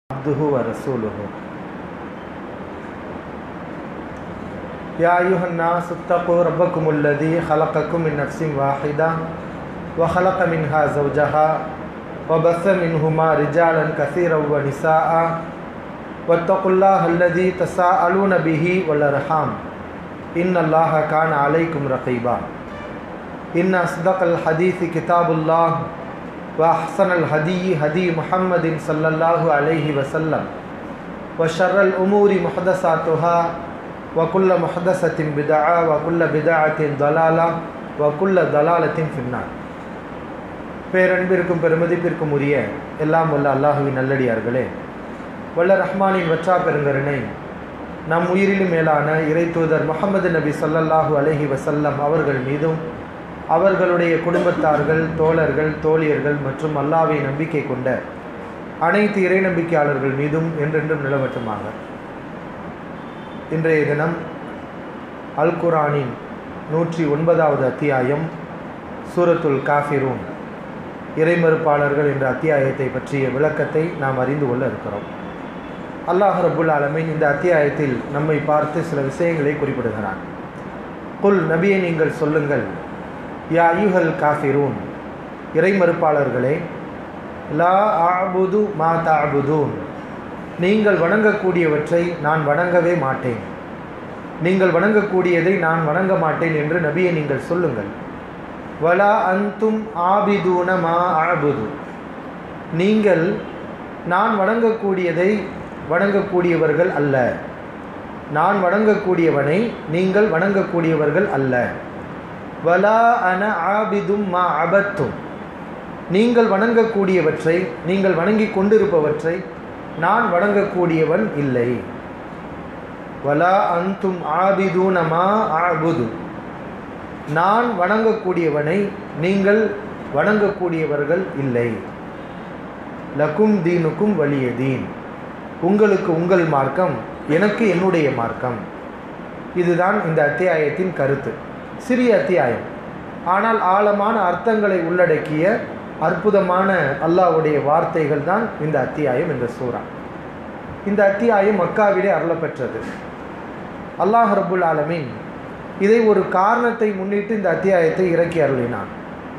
عبده ورسوله يا أيها الناس اتقوا ربكم الذي خلقكم من نفس واحدة وخلق منها زوجها وبث منهما رجالا كثيرا ونساء واتقوا الله الذي تساءلون به والأرحام إن الله كان عليكم رقيبا إن أصدق الحديث كتاب الله وأحسن الهدي هدي محمد صلى الله عليه وسلم وشر الأمور محدثاتها وكل محدثة بدعة وكل بدعة ضلالة وكل ضلالة في النار பேரன்பிற்கும் பெருமதிப்பிற்கும் உரிய எல்லாம் வல்ல அல்லாஹுவின் நல்லடியார்களே வல்ல ரஹ்மானின் வற்றா பெருங்கருணை நம் உயிரிலும் மேலான இறை தூதர் முகமது நபி சல்லல்லாஹு அலஹி வசல்லம் அவர்கள் மீதும் அவர்களுடைய குடும்பத்தார்கள் தோழர்கள் தோழியர்கள் மற்றும் அல்லாவை நம்பிக்கை கொண்ட அனைத்து இறை நம்பிக்கையாளர்கள் மீதும் என்றென்றும் நிலவட்டுமாக இன்றைய தினம் அல் குரானின் நூற்றி ஒன்பதாவது அத்தியாயம் சூரத்துல் காஃபிரூன் இறைமறுப்பாளர்கள் என்ற அத்தியாயத்தை பற்றிய விளக்கத்தை நாம் அறிந்து கொள்ள இருக்கிறோம் அல்லாஹ் ரபுல் ஆலமின் இந்த அத்தியாயத்தில் நம்மை பார்த்து சில விஷயங்களை குறிப்பிடுகிறான் குல் நபியை நீங்கள் சொல்லுங்கள் யா யூஹல் காஃபிரூன் இறைமறுப்பாளர்களே லா ஆபுது மா தாபுதூன் நீங்கள் வணங்கக்கூடியவற்றை நான் வணங்கவே மாட்டேன் நீங்கள் வணங்கக்கூடியதை நான் வணங்க மாட்டேன் என்று நபியை நீங்கள் சொல்லுங்கள் வலா அந்தும் ஆபிதூன மா ஆபுது நீங்கள் நான் வணங்கக்கூடியதை வணங்கக்கூடியவர்கள் அல்ல நான் வணங்கக்கூடியவனை நீங்கள் வணங்கக்கூடியவர்கள் அல்ல வலா அன ஆபிதும் மா அபத்தும் நீங்கள் வணங்கக்கூடியவற்றை நீங்கள் வணங்கி கொண்டிருப்பவற்றை நான் வணங்கக்கூடியவன் இல்லை வலா அந்தும் ஆபிதூன மா ஆபுது நான் வணங்கக்கூடியவனை நீங்கள் வணங்கக்கூடியவர்கள் இல்லை லக்கும் தீனுக்கும் வலிய தீன் உங்களுக்கு உங்கள் மார்க்கம் எனக்கு என்னுடைய மார்க்கம் இதுதான் இந்த அத்தியாயத்தின் கருத்து சிறிய அத்தியாயம் ஆனால் ஆழமான அர்த்தங்களை உள்ளடக்கிய அற்புதமான அல்லாவுடைய வார்த்தைகள் தான் இந்த அத்தியாயம் இந்த சூறா இந்த அத்தியாயம் மக்காவிலே அருளப்பெற்றது அல்லாஹ் ரபுல் ஆலமின் இதை ஒரு காரணத்தை முன்னிட்டு இந்த அத்தியாயத்தை இறக்கி அருளினான்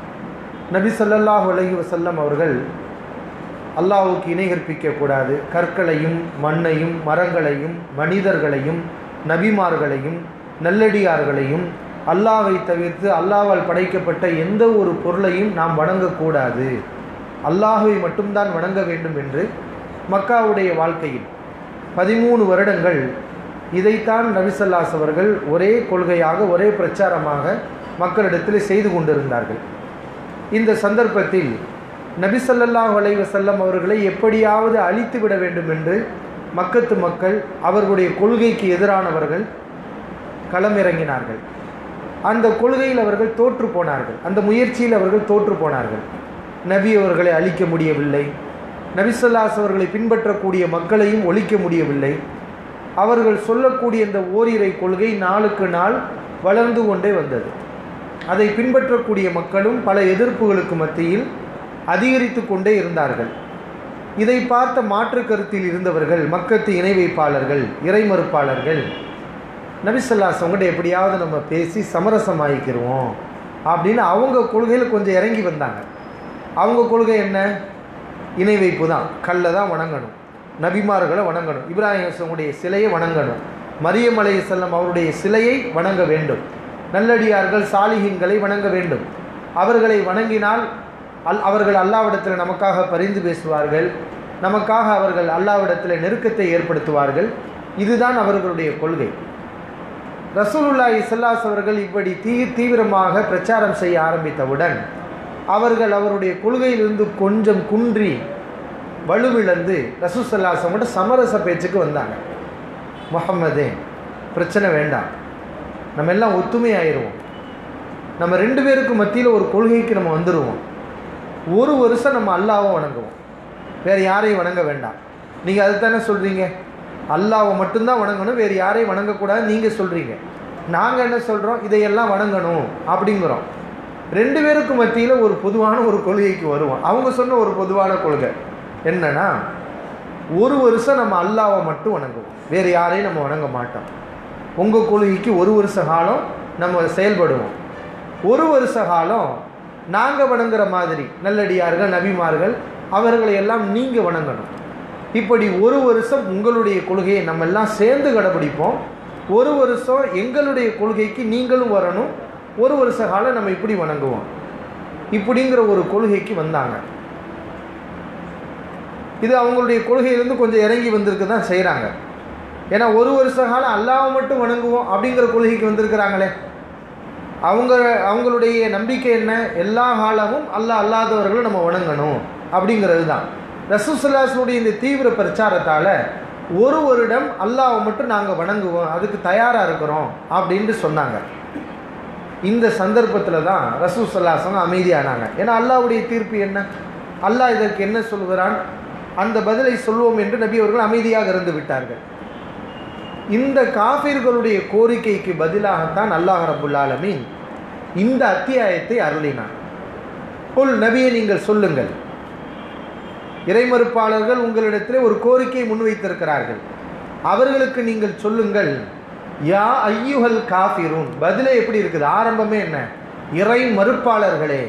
நபி சொல்லல்லாஹ் உலகி வசல்லம் அவர்கள் அல்லாஹுக்கு இணை கற்பிக்கக்கூடாது கற்களையும் மண்ணையும் மரங்களையும் மனிதர்களையும் நபிமார்களையும் நல்லடியார்களையும் அல்லாவை தவிர்த்து அல்லாவால் படைக்கப்பட்ட எந்த ஒரு பொருளையும் நாம் வணங்கக்கூடாது அல்லாஹுவை மட்டும்தான் வணங்க வேண்டும் என்று மக்காவுடைய வாழ்க்கையில் பதிமூணு வருடங்கள் இதைத்தான் நபிசல்லாஸ் அவர்கள் ஒரே கொள்கையாக ஒரே பிரச்சாரமாக மக்களிடத்தில் செய்து கொண்டிருந்தார்கள் இந்த சந்தர்ப்பத்தில் நபிசல்லாஹ் அலைவசல்லம் அவர்களை எப்படியாவது அழித்து விட வேண்டும் என்று மக்கத்து மக்கள் அவர்களுடைய கொள்கைக்கு எதிரானவர்கள் களமிறங்கினார்கள் அந்த கொள்கையில் அவர்கள் தோற்று போனார்கள் அந்த முயற்சியில் அவர்கள் தோற்று போனார்கள் நபி அவர்களை அழிக்க முடியவில்லை நபிசல்லாஸ் அவர்களை பின்பற்றக்கூடிய மக்களையும் ஒழிக்க முடியவில்லை அவர்கள் சொல்லக்கூடிய இந்த ஓரிரை கொள்கை நாளுக்கு நாள் வளர்ந்து கொண்டே வந்தது அதை பின்பற்றக்கூடிய மக்களும் பல எதிர்ப்புகளுக்கு மத்தியில் அதிகரித்து கொண்டே இருந்தார்கள் இதை பார்த்த மாற்று கருத்தில் இருந்தவர்கள் மக்கத்து இணை வைப்பாளர்கள் இறைமறுப்பாளர்கள் நபிசல்லாஸ் அவங்கள்ட்ட எப்படியாவது நம்ம பேசி சமரசமாகிக்கிறோம் அப்படின்னு அவங்க கொள்கையில் கொஞ்சம் இறங்கி வந்தாங்க அவங்க கொள்கை என்ன இணை வைப்பு தான் கல்லை தான் வணங்கணும் நபிமார்களை வணங்கணும் இப்ராஹிம் சிலையை வணங்கணும் மரியம் அலை செல்லம் அவருடைய சிலையை வணங்க வேண்டும் நல்லடியார்கள் சாலிகின்களை வணங்க வேண்டும் அவர்களை வணங்கினால் அல் அவர்கள் அல்லாவிடத்தில் நமக்காக பரிந்து பேசுவார்கள் நமக்காக அவர்கள் அல்லாவிடத்தில் நெருக்கத்தை ஏற்படுத்துவார்கள் இதுதான் அவர்களுடைய கொள்கை ரசூலுல்லா இசல்லாஸ் அவர்கள் இப்படி தீ தீவிரமாக பிரச்சாரம் செய்ய ஆரம்பித்தவுடன் அவர்கள் அவருடைய கொள்கையிலிருந்து கொஞ்சம் குன்றி வலுவிழந்து ரசூசல்லாசம் சமரச பேச்சுக்கு வந்தாங்க முகம்மதே பிரச்சனை வேண்டாம் நம்ம எல்லாம் ஒத்துமையாயிருவோம் நம்ம ரெண்டு பேருக்கு மத்தியில் ஒரு கொள்கைக்கு நம்ம வந்துடுவோம் ஒரு வருஷம் நம்ம அல்லாவை வணங்குவோம் வேறு யாரையும் வணங்க வேண்டாம் நீங்கள் அது தானே சொல்கிறீங்க அல்லாவை மட்டும்தான் வணங்கணும் வேறு யாரையும் வணங்கக்கூடாது நீங்கள் சொல்கிறீங்க நாங்கள் என்ன சொல்கிறோம் இதையெல்லாம் வணங்கணும் அப்படிங்கிறோம் ரெண்டு பேருக்கு மத்தியில் ஒரு பொதுவான ஒரு கொள்கைக்கு வருவோம் அவங்க சொன்ன ஒரு பொதுவான கொள்கை என்னன்னா ஒரு வருஷம் நம்ம அல்லாவை மட்டும் வணங்குவோம் வேறு யாரையும் நம்ம வணங்க மாட்டோம் உங்கள் கொள்கைக்கு ஒரு வருஷ காலம் நம்ம செயல்படுவோம் ஒரு வருஷ காலம் நாங்கள் வணங்குற மாதிரி நல்லடியார்கள் நபிமார்கள் அவர்களை எல்லாம் நீங்கள் வணங்கணும் இப்படி ஒரு வருஷம் உங்களுடைய கொள்கையை நம்ம எல்லாம் சேர்ந்து கடைபிடிப்போம் ஒரு வருஷம் எங்களுடைய கொள்கைக்கு நீங்களும் வரணும் ஒரு வருஷ காலம் நம்ம இப்படி வணங்குவோம் இப்படிங்கிற ஒரு கொள்கைக்கு வந்தாங்க இது அவங்களுடைய கொள்கையிலேருந்து கொஞ்சம் இறங்கி வந்திருக்கு தான் செய்கிறாங்க ஏன்னா ஒரு வருஷ காலம் அல்லாவை மட்டும் வணங்குவோம் அப்படிங்கிற கொள்கைக்கு வந்திருக்கிறாங்களே அவங்க அவங்களுடைய நம்பிக்கை என்ன எல்லா காலமும் அல்லாஹ் அல்லாதவர்களும் நம்ம வணங்கணும் அப்படிங்கிறது தான் ரசூசல்லாஸுடைய இந்த தீவிர பிரச்சாரத்தால் ஒரு வருடம் அல்லாவை மட்டும் நாங்கள் வணங்குவோம் அதுக்கு தயாராக இருக்கிறோம் அப்படின்ட்டு சொன்னாங்க இந்த சந்தர்ப்பத்தில் தான் ரசூசல்லாசங்க அமைதியானாங்க ஏன்னா அல்லாவுடைய தீர்ப்பு என்ன அல்லாஹ் இதற்கு என்ன சொல்கிறான் அந்த பதிலை சொல்வோம் என்று நபி அவர்கள் அமைதியாக இருந்து விட்டார்கள் இந்த காஃபிர்களுடைய கோரிக்கைக்கு பதிலாகத்தான் அல்லாஹ் ரபுல் ஆலமீன் இந்த அத்தியாயத்தை அருளினான் புல் நபியை நீங்கள் சொல்லுங்கள் இறைமறுப்பாளர்கள் உங்களிடத்தில் ஒரு கோரிக்கையை முன்வைத்திருக்கிறார்கள் அவர்களுக்கு நீங்கள் சொல்லுங்கள் யா ஐயுகல் காஃபிரூன் பதிலே எப்படி இருக்குது ஆரம்பமே என்ன இறை மறுப்பாளர்களே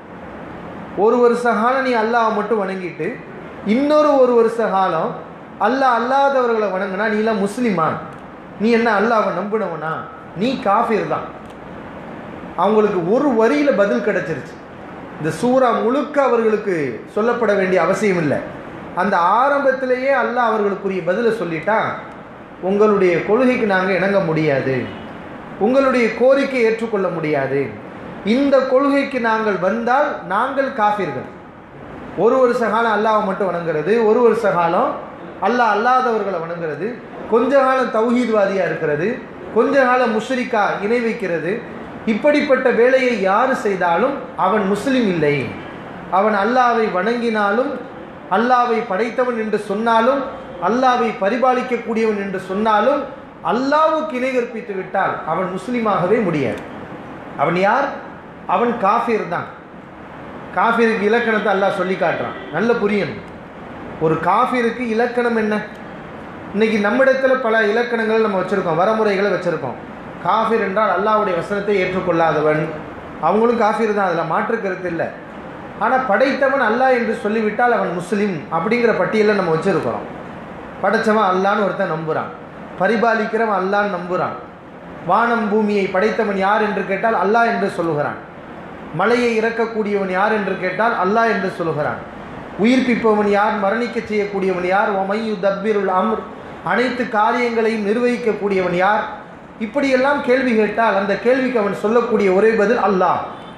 ஒரு வருஷ காலம் நீ அல்லாஹ் மட்டும் வணங்கிட்டு இன்னொரு ஒரு வருஷ காலம் அல்லாஹ் அல்லாதவர்களை வணங்கினா நீ எல்லாம் முஸ்லிமா நீ என்ன அல்லாவை நம்பினவனா நீ காஃபிர் தான் அவங்களுக்கு ஒரு வரியில் பதில் கிடைச்சிருச்சு இந்த சூறா முழுக்க அவர்களுக்கு சொல்லப்பட வேண்டிய அவசியம் இல்லை அந்த ஆரம்பத்திலேயே அல்லாஹ் அவர்களுக்குரிய பதிலை சொல்லிட்டா உங்களுடைய கொள்கைக்கு நாங்கள் இணங்க முடியாது உங்களுடைய கோரிக்கை ஏற்றுக்கொள்ள முடியாது இந்த கொள்கைக்கு நாங்கள் வந்தால் நாங்கள் காஃபிர்கள் ஒரு வருஷ காலம் அல்லாவை மட்டும் வணங்குறது ஒரு வருஷ காலம் அல்லாஹ் அல்லாதவர்களை வணங்குறது கொஞ்ச காலம் தௌஹீத்வாதியாக இருக்கிறது கொஞ்ச காலம் முஷ்ரிக்கா இணை வைக்கிறது இப்படிப்பட்ட வேலையை யார் செய்தாலும் அவன் முஸ்லீம் இல்லை அவன் அல்லாவை வணங்கினாலும் அல்லாவை படைத்தவன் என்று சொன்னாலும் அல்லாவை பரிபாலிக்கக்கூடியவன் என்று சொன்னாலும் அல்லாவுக்கு இணை கற்பித்து விட்டால் அவன் முஸ்லீமாகவே முடியாது அவன் யார் அவன் காஃபிர் தான் காஃபிருக்கு இலக்கணத்தை அல்லாஹ் சொல்லி காட்டுறான் நல்ல புரியணும் ஒரு காஃபிருக்கு இலக்கணம் என்ன இன்னைக்கு நம்மிடத்தில் பல இலக்கணங்கள் நம்ம வச்சுருக்கோம் வரமுறைகளை வச்சுருக்கோம் காஃபிர் என்றால் அல்லாவுடைய வசனத்தை ஏற்றுக்கொள்ளாதவன் அவங்களும் காஃபிர் தான் அதில் மாற்று கருத்து இல்லை ஆனால் படைத்தவன் அல்லாஹ் என்று சொல்லிவிட்டால் அவன் முஸ்லீம் அப்படிங்கிற பட்டியலில் நம்ம வச்சுருக்கிறோம் படைத்தவன் அல்லான்னு ஒருத்தன் நம்புகிறான் பரிபாலிக்கிறவன் அல்லான்னு நம்புகிறான் வானம் பூமியை படைத்தவன் யார் என்று கேட்டால் அல்லாஹ் என்று சொல்லுகிறான் மலையை இறக்கக்கூடியவன் யார் என்று கேட்டால் அல்லாஹ் என்று சொல்லுகிறான் உயிர்ப்பிப்பவன் யார் மரணிக்க செய்யக்கூடியவன் யார் ஒமையு தப்பிருள் அம்ர் அனைத்து காரியங்களையும் நிர்வகிக்கக்கூடியவன் யார் இப்படியெல்லாம் கேள்வி கேட்டால் அந்த கேள்விக்கு அவன் சொல்லக்கூடிய ஒரே பதில் அல்லாஹ்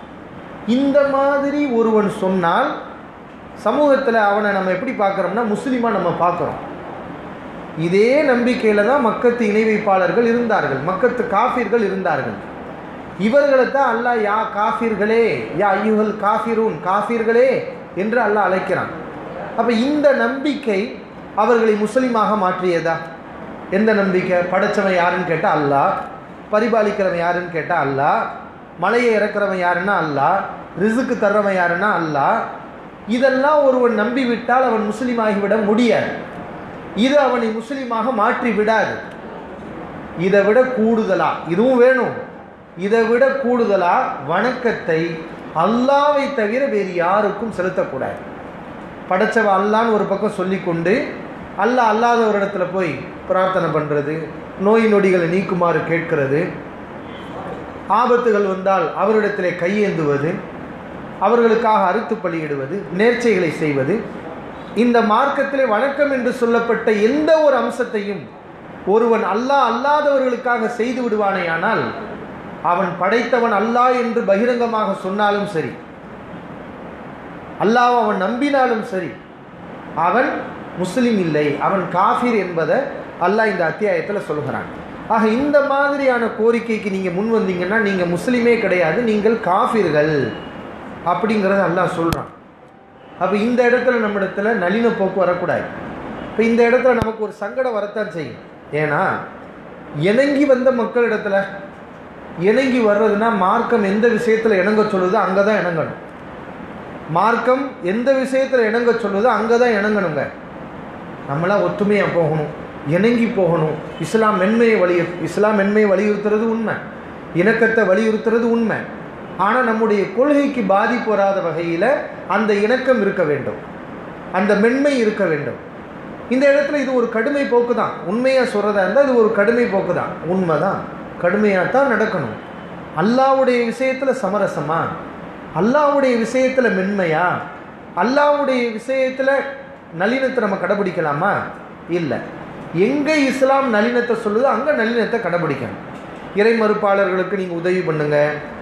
இந்த மாதிரி ஒருவன் சொன்னால் சமூகத்தில் அவனை நம்ம எப்படி பார்க்குறோம்னா முஸ்லீமாக நம்ம பார்க்குறோம் இதே நம்பிக்கையில் தான் மக்கத்து இணை வைப்பாளர்கள் இருந்தார்கள் மக்கத்து காஃபிர்கள் இருந்தார்கள் இவர்களை தான் அல்லாஹ் யா காஃபிர்களே யா ஐயுகள் காஃபிரூன் காஃபிர்களே என்று அல்லாஹ் அழைக்கிறான் அப்போ இந்த நம்பிக்கை அவர்களை முஸ்லீமாக மாற்றியதா எந்த நம்பிக்கை படைச்சவன் யாருன்னு கேட்டால் அல்லாஹ் பரிபாலிக்கிறவன் யாருன்னு கேட்டால் அல்லாஹ் மலையை இறக்குறவன் யாருன்னா அல்லாஹ் ரிசுக்கு தர்றவன் யாருன்னா அல்லாஹ் இதெல்லாம் ஒருவன் நம்பி விட்டால் அவன் முஸ்லீம் ஆகிவிட முடியாது இது அவனை முஸ்லீமாக மாற்றி விடாது இதை விட கூடுதலா இதுவும் வேணும் இதை விட கூடுதலா வணக்கத்தை அல்லாவை தவிர வேறு யாருக்கும் செலுத்தக்கூடாது படைச்சவ அல்லான்னு ஒரு பக்கம் சொல்லிக்கொண்டு அல்லாஹ் அல்லாத ஒரு இடத்துல போய் பிரார்த்தனை பண்ணுறது நோய் நொடிகளை நீக்குமாறு கேட்கிறது ஆபத்துகள் வந்தால் அவரிடத்திலே கையேந்துவது அவர்களுக்காக அறுத்து பலியிடுவது நேர்ச்சைகளை செய்வது இந்த மார்க்கத்திலே வணக்கம் என்று சொல்லப்பட்ட எந்த ஒரு அம்சத்தையும் ஒருவன் அல்லாஹ் அல்லாதவர்களுக்காக செய்து விடுவானேயானால் அவன் படைத்தவன் அல்லாஹ் என்று பகிரங்கமாக சொன்னாலும் சரி அல்லாஹ் அவன் நம்பினாலும் சரி அவன் முஸ்லீம் இல்லை அவன் காஃபிர் என்பதை அல்லாஹ் இந்த அத்தியாயத்தில் சொல்கிறான் ஆக இந்த மாதிரியான கோரிக்கைக்கு நீங்கள் முன் வந்தீங்கன்னா நீங்கள் முஸ்லீமே கிடையாது நீங்கள் காஃபிர்கள் அப்படிங்கிறத அல்லாஹ் சொல்கிறான் அப்போ இந்த இடத்துல நம்ம இடத்துல நளின போக்கு வரக்கூடாது இப்போ இந்த இடத்துல நமக்கு ஒரு சங்கடம் வரத்தான் செய்யும் ஏன்னா இணங்கி வந்த மக்களிடத்துல இணங்கி வர்றதுன்னா மார்க்கம் எந்த விஷயத்தில் இணங்க சொல்லுதோ அங்கே தான் இணங்கணும் மார்க்கம் எந்த விஷயத்தில் இணங்க சொல்லுதோ அங்கே தான் இணங்கணுங்க நம்மளாம் ஒத்துமையாக போகணும் இணங்கி போகணும் இஸ்லாம் மென்மையை வலியு இஸ்லாம் மென்மையை வலியுறுத்துறது உண்மை இணக்கத்தை வலியுறுத்துறது உண்மை ஆனால் நம்முடைய கொள்கைக்கு பாதிப்பு வராத வகையில் அந்த இணக்கம் இருக்க வேண்டும் அந்த மென்மை இருக்க வேண்டும் இந்த இடத்துல இது ஒரு கடுமை போக்கு தான் உண்மையாக சொல்கிறதா இருந்தால் இது ஒரு கடுமை போக்கு தான் உண்மை தான் கடுமையாக தான் நடக்கணும் அல்லாவுடைய விஷயத்தில் சமரசமா அல்லாவுடைய விஷயத்தில் மென்மையா அல்லாவுடைய விஷயத்தில் நளினத்தை நம்ம கடைபிடிக்கலாமா இல்லை எங்கே இஸ்லாம் நளினத்தை சொல்லுதோ அங்கே நளினத்தை கடைபிடிக்கணும் இறை மறுப்பாளர்களுக்கு நீங்கள் உதவி பண்ணுங்க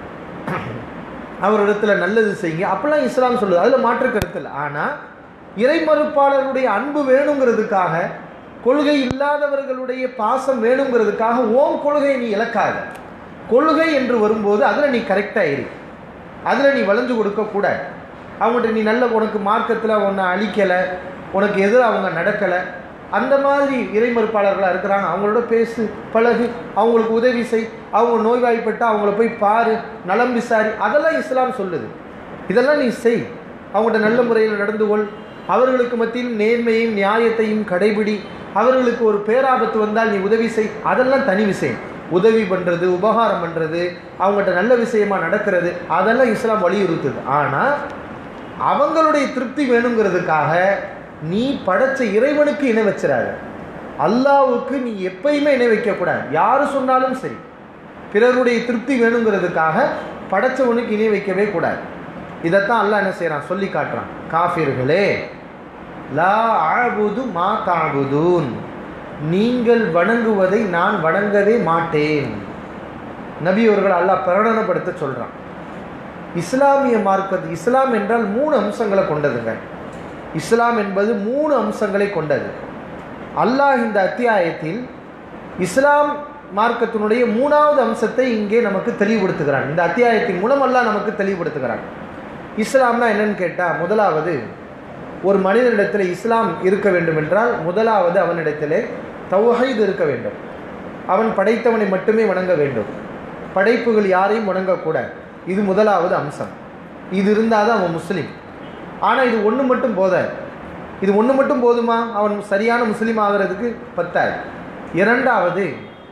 அவரிடத்துல நல்லது செய்யுங்க அப்பெல்லாம் இஸ்லாம் சொல்லுது அதில் மாற்று கருத்து இல்லை ஆனால் இறை மறுப்பாளருடைய அன்பு வேணுங்கிறதுக்காக கொள்கை இல்லாதவர்களுடைய பாசம் வேணுங்கிறதுக்காக ஓம் கொள்கையை நீ இழக்காத கொள்கை என்று வரும்போது அதில் நீ கரெக்டாக இரு அதில் நீ வளைஞ்சு கொடுக்கக்கூடாது அவங்கள்ட்ட நீ நல்ல உனக்கு மார்க்கத்தில் உன்னை அழிக்கலை உனக்கு எதிராக அவங்க நடக்கலை அந்த மாதிரி இறைமறுப்பாளர்களாக இருக்கிறாங்க அவங்களோட பேசு பழகு அவங்களுக்கு உதவி செய் அவங்க நோய்வாய்ப்பட்டால் அவங்கள போய் பாரு நலம் விசாரி அதெல்லாம் இஸ்லாம் சொல்லுது இதெல்லாம் நீ செய் அவங்கள்ட்ட நல்ல முறையில் நடந்து கொள் அவர்களுக்கு மத்தியில் நேர்மையும் நியாயத்தையும் கடைபிடி அவர்களுக்கு ஒரு பேராபத்து வந்தால் நீ உதவி செய் அதெல்லாம் தனி விஷயம் உதவி பண்ணுறது உபகாரம் பண்ணுறது அவங்கள்ட்ட நல்ல விஷயமா நடக்கிறது அதெல்லாம் இஸ்லாம் வலியுறுத்துது ஆனால் அவங்களுடைய திருப்தி வேணுங்கிறதுக்காக நீ படைச்ச இறைவனுக்கு இணை வச்சிடாத அல்லாவுக்கு நீ எப்பயுமே இணை வைக்கக்கூடாது யார் சொன்னாலும் சரி பிறருடைய திருப்தி வேணுங்கிறதுக்காக படைச்சவனுக்கு இணை வைக்கவே கூடாது இதைத்தான் அல்லாஹ் என்ன செய்கிறான் சொல்லி காட்டுறான் காஃபிர்களே லா ஆபுது மா தாபுதூன் நீங்கள் வணங்குவதை நான் வணங்கவே மாட்டேன் நபி அவர்கள் அல்லாஹ் பிரகடனப்படுத்த சொல்கிறான் இஸ்லாமிய மார்க்கத்து இஸ்லாம் என்றால் மூணு அம்சங்களை கொண்டதுங்க இஸ்லாம் என்பது மூணு அம்சங்களை கொண்டது அல்லாஹ் இந்த அத்தியாயத்தில் இஸ்லாம் மார்க்கத்தினுடைய மூணாவது அம்சத்தை இங்கே நமக்கு தெளிவுபடுத்துகிறான் இந்த அத்தியாயத்தின் மூலம் அல்லாஹ் நமக்கு தெளிவுபடுத்துகிறான் இஸ்லாம்னா என்னன்னு கேட்டால் முதலாவது ஒரு மனிதனிடத்தில் இஸ்லாம் இருக்க வேண்டும் என்றால் முதலாவது அவனிடத்திலே தௌஹீத் இருக்க வேண்டும் அவன் படைத்தவனை மட்டுமே வணங்க வேண்டும் படைப்புகள் யாரையும் வணங்கக்கூடாது இது முதலாவது அம்சம் இது இருந்தால் தான் அவன் முஸ்லீம் ஆனால் இது ஒன்று மட்டும் போத இது ஒன்று மட்டும் போதுமா அவன் சரியான முஸ்லீம் ஆகிறதுக்கு பத்தாது இரண்டாவது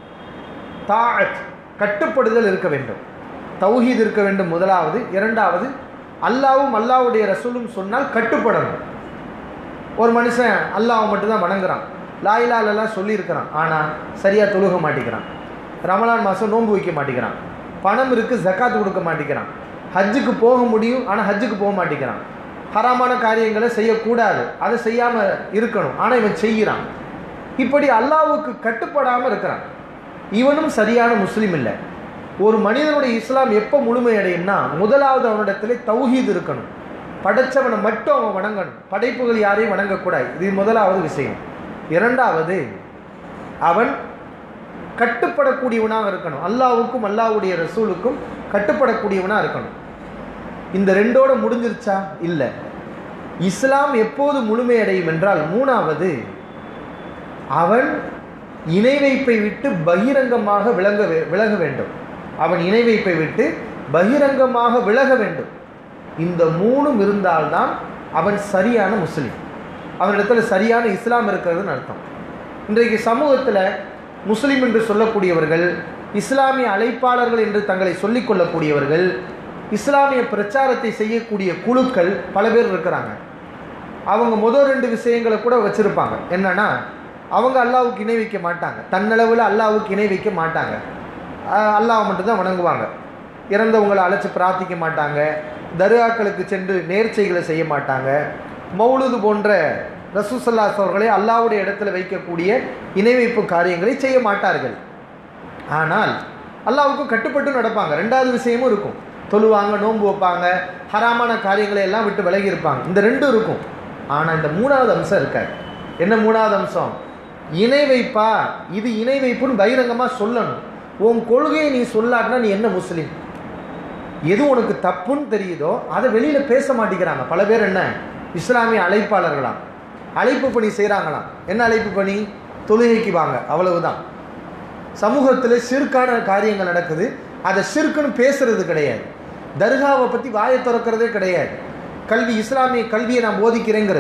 தாஅத் கட்டுப்படுதல் இருக்க வேண்டும் தௌஹீத் இருக்க வேண்டும் முதலாவது இரண்டாவது அல்லாவும் அல்லாவுடைய ரசூலும் சொன்னால் கட்டுப்படணும் ஒரு மனுஷன் அல்லாவை மட்டும்தான் வணங்குறான் லாயிலாலெல்லாம் சொல்லியிருக்கிறான் ஆனால் சரியாக தொழுக மாட்டேங்கிறான் ரமலான் மாதம் நோன்பு வைக்க மாட்டேங்கிறான் பணம் இருக்குது ஜக்காத்து கொடுக்க மாட்டேங்கிறான் ஹஜ்ஜுக்கு போக முடியும் ஆனால் ஹஜ்ஜுக்கு போக மாட்டேங்கிறான் ஹராமான காரியங்களை செய்யக்கூடாது அதை செய்யாமல் இருக்கணும் ஆனால் இவன் செய்கிறான் இப்படி அல்லாவுக்கு கட்டுப்படாமல் இருக்கிறான் இவனும் சரியான முஸ்லீம் இல்லை ஒரு மனிதனுடைய இஸ்லாம் எப்போ முழுமையடையும்னா முதலாவது அவனிடத்திலே தௌஹீத் இருக்கணும் படைச்சவனை மட்டும் அவன் வணங்கணும் படைப்புகள் யாரையும் வணங்கக்கூடாது இது முதலாவது விஷயம் இரண்டாவது அவன் கட்டுப்படக்கூடியவனாக இருக்கணும் அல்லாவுக்கும் அல்லாவுடைய ரசூலுக்கும் கட்டுப்படக்கூடியவனாக இருக்கணும் இந்த ரெண்டோட முடிஞ்சிருச்சா இல்லை இஸ்லாம் எப்போது முழுமையடையும் என்றால் மூணாவது அவன் இணை வைப்பை விட்டு பகிரங்கமாக விளங்க வே- விலக வேண்டும் அவன் இணை வைப்பை விட்டு பகிரங்கமாக விலக வேண்டும் இந்த மூணும் இருந்தால்தான் அவன் சரியான முஸ்லீம் அவனிடத்தில் சரியான இஸ்லாம் இருக்கிறதுன்னு அர்த்தம் இன்றைக்கு சமூகத்தில் முஸ்லீம் என்று சொல்லக்கூடியவர்கள் இஸ்லாமிய அழைப்பாளர்கள் என்று தங்களை சொல்லிக் கொள்ளக்கூடியவர்கள் இஸ்லாமிய பிரச்சாரத்தை செய்யக்கூடிய குழுக்கள் பல பேர் இருக்கிறாங்க அவங்க முதல் ரெண்டு விஷயங்களை கூட வச்சுருப்பாங்க என்னன்னா அவங்க அல்லாவுக்கு இணை வைக்க மாட்டாங்க தன்னளவில் அல்லாவுக்கு இணை வைக்க மாட்டாங்க ஆஹ் அல்லாஹ் மட்டும்தான் வணங்குவாங்க இறந்தவங்களை அழைச்சி பிரார்த்திக்க மாட்டாங்க தர்காக்களுக்கு சென்று நேர்ச்சைகளை செய்ய மாட்டாங்க மௌலுது போன்ற ரசூசல்லாஸ் அவர்களை அல்லாவுடைய இடத்துல வைக்கக்கூடிய இணை வைப்பு காரியங்களை செய்ய மாட்டார்கள் ஆனால் அல்லாவுக்கு கட்டுப்பட்டு நடப்பாங்க ரெண்டாவது விஷயமும் இருக்கும் தொழுவாங்க நோன்பு வைப்பாங்க ஹராமான காரியங்களை எல்லாம் விட்டு விலகி இருப்பாங்க இந்த ரெண்டும் இருக்கும் ஆனால் இந்த மூணாவது அம்சம் இருக்காது என்ன மூணாவது அம்சம் இணை வைப்பா இது இணை வைப்புன்னு பகிரங்கமாக சொல்லணும் உன் கொள்கையை நீ சொல்லாட்டினா நீ என்ன முஸ்லீம் எது உனக்கு தப்புன்னு தெரியுதோ அதை வெளியில் பேச மாட்டேங்கிறாங்க பல பேர் என்ன இஸ்லாமிய அழைப்பாளர்களாம் அழைப்பு பணி செய்கிறாங்களாம் என்ன அழைப்பு பணி தொழுகைக்கு வாங்க அவ்வளவுதான் சமூகத்தில் சிறுக்கான காரியங்கள் நடக்குது அதை சிறுக்குன்னு பேசுறது கிடையாது தர்காவை பற்றி வாயை திறக்கிறதே கிடையாது கல்வி இஸ்லாமிய கல்வியை நான் போதிக்கிறேங்கிறது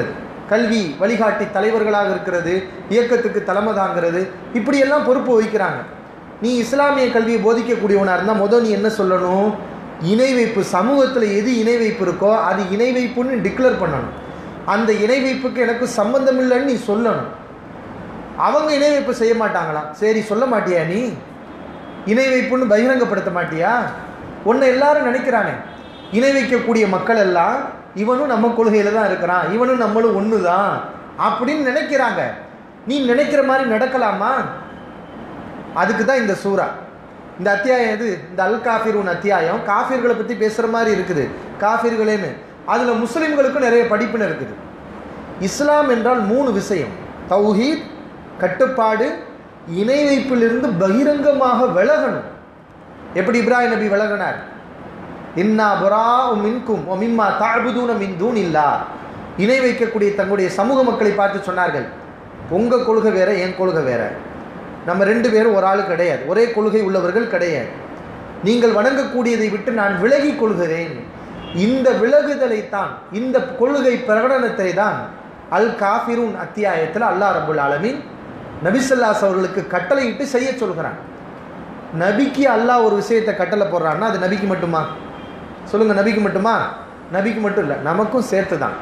கல்வி வழிகாட்டி தலைவர்களாக இருக்கிறது இயக்கத்துக்கு தலைமை தாங்கிறது இப்படியெல்லாம் பொறுப்பு வகிக்கிறாங்க நீ இஸ்லாமிய கல்வியை போதிக்கக்கூடியவனாக இருந்தால் முதல் நீ என்ன சொல்லணும் இணை வைப்பு சமூகத்தில் எது இணை வைப்பு இருக்கோ அது இணை வைப்புன்னு டிக்ளேர் பண்ணணும் அந்த இணை வைப்புக்கு எனக்கு சம்பந்தம் இல்லைன்னு நீ சொல்லணும் அவங்க இணை வைப்பு செய்ய மாட்டாங்களா சரி சொல்ல மாட்டியா நீ இணை வைப்புன்னு பகிரங்கப்படுத்த மாட்டியா உன்னை எல்லாரும் நினைக்கிறானே இணை வைக்கக்கூடிய மக்கள் எல்லாம் இவனும் நம்ம கொள்கையில் தான் இருக்கிறான் இவனும் நம்மளும் ஒன்று தான் அப்படின்னு நினைக்கிறாங்க நீ நினைக்கிற மாதிரி நடக்கலாமா அதுக்கு தான் இந்த சூறா இந்த அத்தியாயம் எது இந்த அல் காஃபிரூன் அத்தியாயம் காஃபிர்களை பற்றி பேசுகிற மாதிரி இருக்குது காஃபிர்களேன்னு அதில் முஸ்லீம்களுக்கும் நிறைய படிப்புன்னு இருக்குது இஸ்லாம் என்றால் மூணு விஷயம் தௌஹீத் கட்டுப்பாடு இணை வைப்பிலிருந்து பகிரங்கமாக விலகணும் எப்படி இப்ராஹிம் நபி விலகினார் இன்னா புரா மின்கும் ஒமிம்மா தாழ்புதூன மின் தூன் இல்லா இணை வைக்கக்கூடிய தங்களுடைய சமூக மக்களை பார்த்து சொன்னார்கள் உங்கள் கொள்கை வேற என் கொள்கை வேற நம்ம ரெண்டு பேரும் ஒரு ஆள் கிடையாது ஒரே கொள்கை உள்ளவர்கள் கிடையாது நீங்கள் வணங்கக்கூடியதை விட்டு நான் விலகிக் கொள்கிறேன் இந்த விலகுதலைத்தான் இந்த கொள்கை பிரகடனத்தை தான் அல் காஃபிரூன் அத்தியாயத்தில் அல்லாஹ் ரபுல் ஆலமீன் நபிசல்லாஸ் அவர்களுக்கு கட்டளையிட்டு செய்ய சொல்கிறான் நபிக்கு அல்லாஹ் ஒரு விஷயத்தை கட்டளை போடுறான்னா அது நபிக்கு மட்டுமா சொல்லுங்க நபிக்கு மட்டுமா நபிக்கு மட்டும் இல்லை நமக்கும் சேர்த்து தான்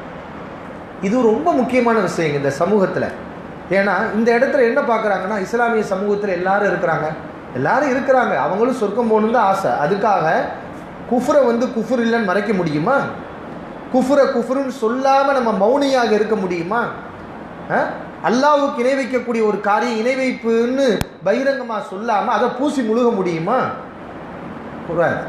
இது ரொம்ப முக்கியமான விஷயங்க இந்த சமூகத்தில் ஏன்னா இந்த இடத்துல என்ன பார்க்குறாங்கன்னா இஸ்லாமிய சமூகத்தில் எல்லாரும் இருக்கிறாங்க எல்லாரும் இருக்கிறாங்க அவங்களும் சொர்க்கம் போகணும் தான் ஆசை அதுக்காக குஃபுரை வந்து குஃபுர் இல்லைன்னு மறைக்க முடியுமா குஃபுரை குஃபுருன்னு சொல்லாமல் நம்ம மௌனியாக இருக்க முடியுமா அஹ்? அல்லாஹ்வுக்கு இணை வைக்கக்கூடிய ஒரு காரியம் இணை வைப்புன்னு பகிரங்கமாக சொல்லாமல் அதை பூசி முழுக முடியுமா கூடாது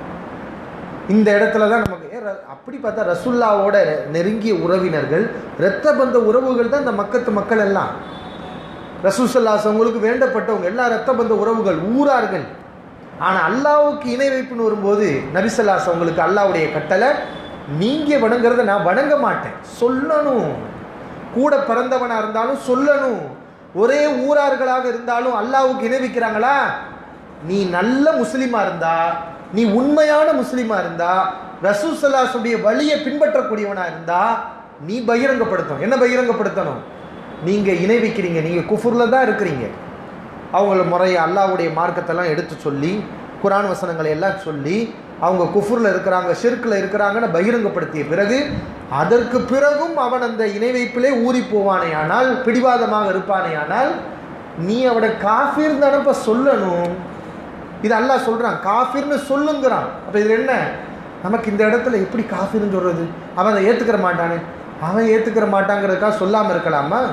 இந்த இடத்துல தான் நமக்கு ஏ, ர- அப்படி பார்த்தா ரசுல்லாவோட நெருங்கிய உறவினர்கள் இரத்த பந்த உறவுகள் தான் இந்த மக்கத்து மக்கள் எல்லாம் ரசூசல்லாஸ் அவங்களுக்கு வேண்டப்பட்டவங்க எல்லா இரத்த பந்த உறவுகள் ஊரார்கள் ஆனால் அல்லாவுக்கு இணை வைப்புன்னு வரும்போது நபிசல்லாஸ் அவங்களுக்கு அல்லாவுடைய கட்டளை நீங்கள் வணங்குறத நான் வணங்க மாட்டேன் சொல்லணும் கூட பிறந்தவனாக இருந்தாலும் சொல்லணும் ஒரே ஊரார்களாக இருந்தாலும் அல்லாவுக்கு இணை வைக்கிறாங்களா நீ நல்ல முஸ்லீமா இருந்தா நீ உண்மையான முஸ்லீமா இருந்தா ரசூசல்லாசுடைய வழியை பின்பற்றக்கூடியவனா இருந்தா நீ பகிரங்கப்படுத்தணும் என்ன பகிரங்கப்படுத்தணும் நீங்க இணை வைக்கிறீங்க நீங்க குஃபுர்ல தான் இருக்கிறீங்க அவங்கள முறையை அல்லாஹ்வுடைய மார்க்கத்தெல்லாம் எடுத்து சொல்லி குரான் வசனங்களை எல்லாம் சொல்லி அவங்க குஃபுரில் இருக்கிறாங்க ஷிர்கில் இருக்கிறாங்கன்னு பகிரங்கப்படுத்திய பிறகு அதற்கு பிறகும் அவன் அந்த இணை வைப்பிலே ஊறி போவானே ஆனால் பிடிவாதமாக இருப்பானே ஆனால் நீ அவனை காஃபிர் தானப்ப சொல்லணும் இது அல்லாஹ் சொல்கிறான் காஃபிர்னு சொல்லுங்கிறான் அப்போ இது என்ன நமக்கு இந்த இடத்துல எப்படி காஃபிர்னு சொல்கிறது அவன் அதை ஏற்றுக்கிற மாட்டானே அவன் ஏற்றுக்கிற மாட்டாங்கிறதுக்காக சொல்லாமல் இருக்கலாமா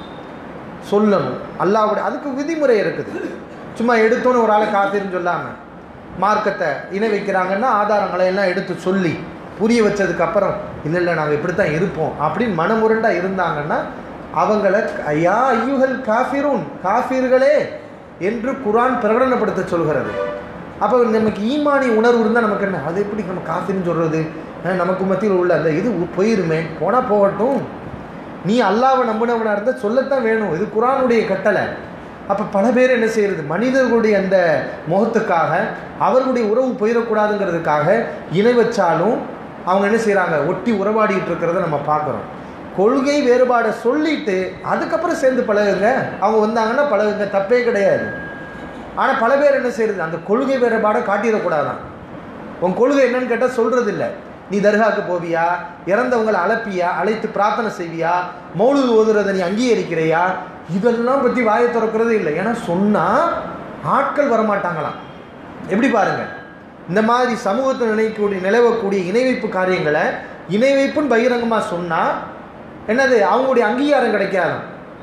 சொல்லணும் அல்லாவுடைய அதுக்கு விதிமுறை இருக்குது சும்மா எடுத்தோன்னு ஒரு ஆளை காஃபிர்னு சொல்லாமல் மார்க்கத்தை இணை வைக்கிறாங்கன்னா ஆதாரங்களை எல்லாம் எடுத்து சொல்லி புரிய வச்சதுக்கு அப்புறம் இல்லை இல்லை நாங்கள் இப்படி தான் இருப்போம் அப்படின்னு மனமுரண்டா இருந்தாங்கன்னா அவங்கள ஐயா ஐயுகள் காஃபிரூன் காஃபிர்களே என்று குரான் பிரகடனப்படுத்த சொல்கிறது அப்போ நமக்கு ஈமானி உணர்வு இருந்தால் நமக்கு என்ன அது எப்படி நம்ம காஃபின்னு சொல்கிறது அஹ் நமக்கு மத்தியில் உள்ள அந்த இது போயிருமே போனால் போகட்டும் நீ அல்லாவை நம்பினவனாக இருந்தால் சொல்லத்தான் வேணும் இது குரானுடைய கட்டளை அப்போ பல பேர் என்ன செய்யறது மனிதர்களுடைய அந்த முகத்துக்காக அவர்களுடைய உறவு போயிடக்கூடாதுங்கிறதுக்காக இணை வச்சாலும் அவங்க என்ன செய்கிறாங்க ஒட்டி உறவாடிட்டு இருக்கிறத நம்ம பார்க்குறோம் கொள்கை வேறுபாடை சொல்லிட்டு அதுக்கப்புறம் சேர்ந்து பழகுங்க அவங்க வந்தாங்கன்னா பழகுங்க தப்பே கிடையாது ஆனால் பல பேர் என்ன செய்யறது அந்த கொள்கை வேறுபாடை காட்டிடக்கூடாதான் உன் கொள்கை என்னன்னு கேட்டால் சொல்றது இல்ல நீ தர்காக்கு போவியா இறந்தவங்களை அழைப்பியா அழைத்து பிரார்த்தனை செய்வியா மௌலுது ஓதுறதை நீ அங்கீகரிக்கிறையா இதெல்லாம் பற்றி வாயை திறக்கிறது இல்லை ஏன்னா சொன்னால் ஆட்கள் வரமாட்டாங்களாம் எப்படி பாருங்க இந்த மாதிரி சமூகத்தில் நினைக்கக்கூடிய நிலவக்கூடிய இணைவைப்பு காரியங்களை இணைவைப்புன்னு பகிரங்கமாக சொன்னால் என்னது அவங்களுடைய அங்கீகாரம் கிடைக்காதாம்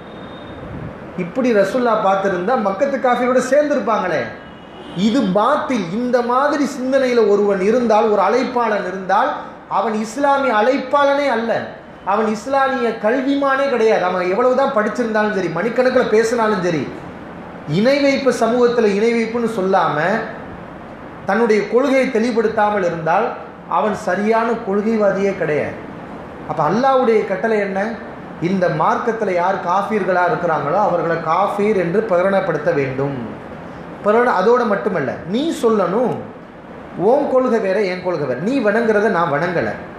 இப்படி ரசுல்லா பார்த்துருந்தா மக்கத்து காஃபியோட சேர்ந்துருப்பாங்களே இது பாத்தில் இந்த மாதிரி சிந்தனையில் ஒருவன் இருந்தால் ஒரு அழைப்பாளன் இருந்தால் அவன் இஸ்லாமிய அழைப்பாளனே அல்ல அவன் இஸ்லாமிய கல்விமானே கிடையாது அவன் எவ்வளவுதான் படிச்சிருந்தாலும் சரி மணிக்கணக்கில் பேசினாலும் சரி இணை வைப்பு சமூகத்தில் இணை வைப்புன்னு சொல்லாமல் தன்னுடைய கொள்கையை தெளிவுபடுத்தாமல் இருந்தால் அவன் சரியான கொள்கைவாதியே கிடையாது அப்போ அல்லாவுடைய கட்டளை என்ன இந்த மார்க்கத்தில் யார் காஃபீர்களாக இருக்கிறாங்களோ அவர்களை காஃபீர் என்று பிரகடனப்படுத்த வேண்டும் பிரகடன அதோடு மட்டுமல்ல நீ சொல்லணும் உன் கொள்கை வேற என் கொள்கை வேற நீ வணங்குறத நான் வணங்கலை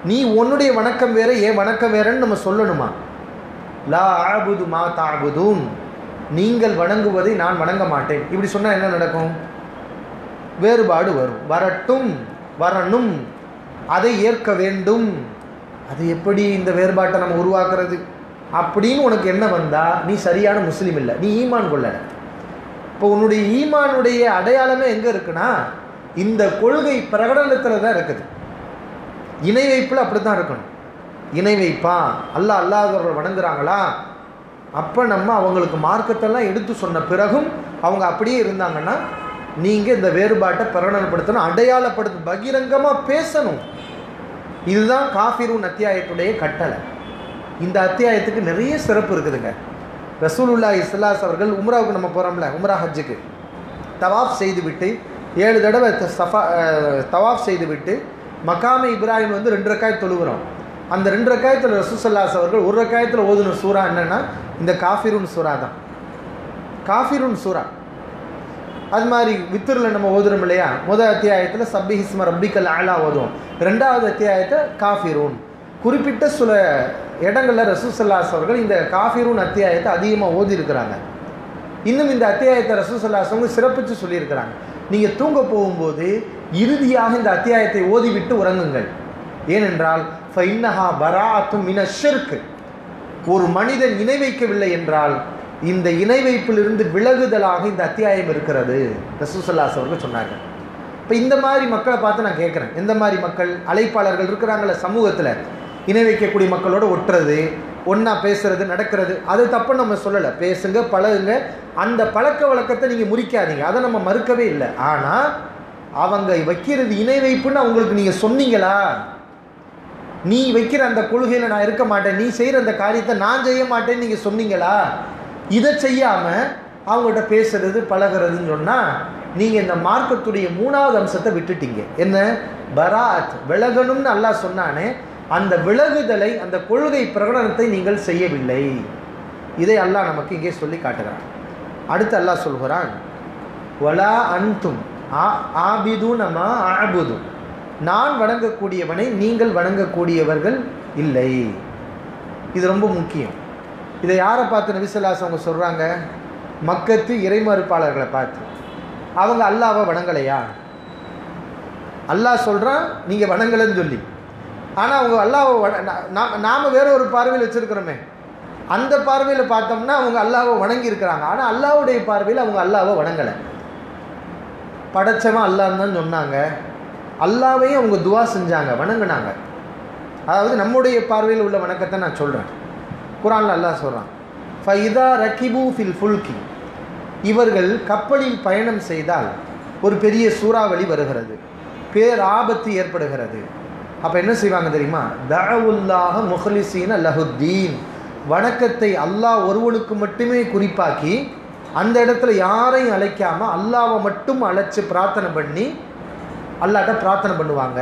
நீ உன்னுடைய வணக்கம் வேற ஏன் வணக்கம் வேறன்னு நம்ம சொல்லணுமா லா ஆபுது மா தாபுதும் நீங்கள் வணங்குவதை நான் வணங்க மாட்டேன் இப்படி சொன்னால் என்ன நடக்கும் வேறுபாடு வரும் வரட்டும் வரணும் அதை ஏற்க வேண்டும் அது எப்படி இந்த வேறுபாட்டை நம்ம உருவாக்குறது அப்படின்னு உனக்கு என்ன வந்தா நீ சரியான முஸ்லீம் இல்லை நீ ஈமான் கொள்ளலை இப்போ உன்னுடைய ஈமானுடைய அடையாளமே எங்கே இருக்குன்னா இந்த கொள்கை பிரகடனத்தில் தான் இருக்குது இணை வைப்பில் அப்படி தான் இருக்கணும் இணை வைப்பா அல்லாஹ் அல்லாதவர்கள் வணங்குறாங்களா அப்போ நம்ம அவங்களுக்கு மார்க்கத்தெல்லாம் எடுத்து சொன்ன பிறகும் அவங்க அப்படியே இருந்தாங்கன்னா நீங்கள் இந்த வேறுபாட்டை பிரகடனப்படுத்தணும் அடையாளப்படுத்த பகிரங்கமாக பேசணும் இதுதான் காஃபிரூன் அத்தியாயத்துடைய கட்டளை இந்த அத்தியாயத்துக்கு நிறைய சிறப்பு இருக்குதுங்க ரசூலுல்லா இஸ்லாஸ் அவர்கள் உம்ராவுக்கு நம்ம போகிறோம்ல உம்ரா ஹஜ்ஜுக்கு தவாஃப் செய்துவிட்டு ஏழு தடவை த- சஃபா அஹ், தவாஃப் செய்துவிட்டு மக்காமே இப்ராஹிம் வந்து ரெண்டு ரக்காய் தொழுகிறோம் அந்த ரெண்டு ரக்காயத்தில் ரசூசல்லாஸ் அவர்கள் ஒரு ரக்காயத்தில் ஓதுன சூறா என்னன்னா இந்த காஃபிருன் சூறா தான் காஃபிருன் சூறா அது மாதிரி வித்திரில் நம்ம ஓதுறோம் இல்லையா முதல் அத்தியாயத்தில் சப்பி ஹிஸ்ம ரப்பிக்கல் ஆலா ஓதுவோம் ரெண்டாவது அத்தியாயத்தை காஃபிரூன் குறிப்பிட்ட சில இடங்களில் ரசூசல்லாஸ் அவர்கள் இந்த காஃபிரூன் அத்தியாயத்தை அதிகமாக ஓதி இருக்கிறாங்க இன்னும் இந்த அத்தியாயத்தை ரசூசல்லாஸ் அவங்க சிறப்பித்து சொல்லியிருக்கிறாங்க நீங்கள் தூங்க போகும்போது இறுதியாக இந்த அத்தியாயத்தை ஓதிவிட்டு உறங்குங்கள் ஏனென்றால் ஃபைன்னஹா பராத்தும் மின ஷிர்க் ஒரு மனிதன் இணை வைக்கவில்லை என்றால் இந்த இணை வைப்பிலிருந்து விலகுதலாக இந்த அத்தியாயம் இருக்கிறது ரசூசல்லாஸ் அவர்கள் சொன்னாங்க இப்போ இந்த மாதிரி மக்களை பார்த்து நான் கேட்குறேன் எந்த மாதிரி மக்கள் அழைப்பாளர்கள் இருக்கிறாங்களே சமூகத்தில் இணை வைக்கக்கூடிய மக்களோட ஒட்டுறது ஒன்றா பேசுறது நடக்கிறது அது தப்பு நம்ம சொல்லலை பேசுங்க பழகுங்க அந்த பழக்க வழக்கத்தை நீங்கள் முறிக்காதீங்க அதை நம்ம மறுக்கவே இல்லை ஆனால் அவங்க வைக்கிறது இணை வைப்புன்னு அவங்களுக்கு நீங்கள் சொன்னீங்களா நீ வைக்கிற அந்த கொள்கையில் நான் இருக்க மாட்டேன் நீ செய்கிற அந்த காரியத்தை நான் செய்ய மாட்டேன்னு நீங்கள் சொன்னீங்களா இதை செய்யாமல் அவங்கள்ட்ட பேசுறது பழகுறதுன்னு சொன்னால் நீங்கள் இந்த மார்க்கத்துடைய மூணாவது அம்சத்தை விட்டுட்டீங்க என்ன பராத் விலகணும்னு அல்லாஹ் சொன்னானே அந்த விலகுதலை அந்த கொள்கை பிரகடனத்தை நீங்கள் செய்யவில்லை இதை அல்லாஹ் நமக்கு இங்கே சொல்லி காட்டுகிறான் அடுத்து அல்லாஹ் சொல்கிறான் வலா அன்தும் ஆ ஆபிது நம ஆபுது நான் வணங்கக்கூடியவனை நீங்கள் வணங்கக்கூடியவர்கள் இல்லை இது ரொம்ப முக்கியம் இதை யாரை பார்த்து நபிசல்லாஸ் அவங்க சொல்கிறாங்க மக்கத்து இறைமறுப்பாளர்களை பார்த்து அவங்க அல்லாவை வணங்கலையா அல்லாஹ் சொல்கிறான் நீங்கள் வணங்கலைன்னு சொல்லி ஆனால் அவங்க அல்லாவை வண நாம் நாம் வேற ஒரு பார்வையில் வச்சுருக்கிறோமே அந்த பார்வையில் பார்த்தோம்னா அவங்க அல்லாவை வணங்கி இருக்கிறாங்க ஆனால் அல்லாவுடைய பார்வையில் அவங்க அல்லாவை வணங்கலை படைச்சவன் அல்லான்னு தான் சொன்னாங்க அல்லாவையும் அவங்க துவா செஞ்சாங்க வணங்குனாங்க அதாவது நம்முடைய பார்வையில் உள்ள வணக்கத்தை நான் சொல்கிறேன் குரானில் அல்லாஹ் சொல்கிறான் ஃபைதா ரக்கிபு ஃபில் ஃபுல்கி இவர்கள் கப்பலில் பயணம் செய்தால் ஒரு பெரிய சூறாவளி வருகிறது பேர் ஆபத்து ஏற்படுகிறது அப்போ என்ன செய்வாங்க தெரியுமா தஅவுல்லாஹ முஹ்லிசீன லஹுத்தீன் வணக்கத்தை அல்லாஹ் ஒருவனுக்கு மட்டுமே குறிப்பாக்கி அந்த இடத்துல யாரையும் அழைக்காம அல்லாவை மட்டும் அழைச்சு பிரார்த்தனை பண்ணி அல்லாட்ட பிரார்த்தனை பண்ணுவாங்க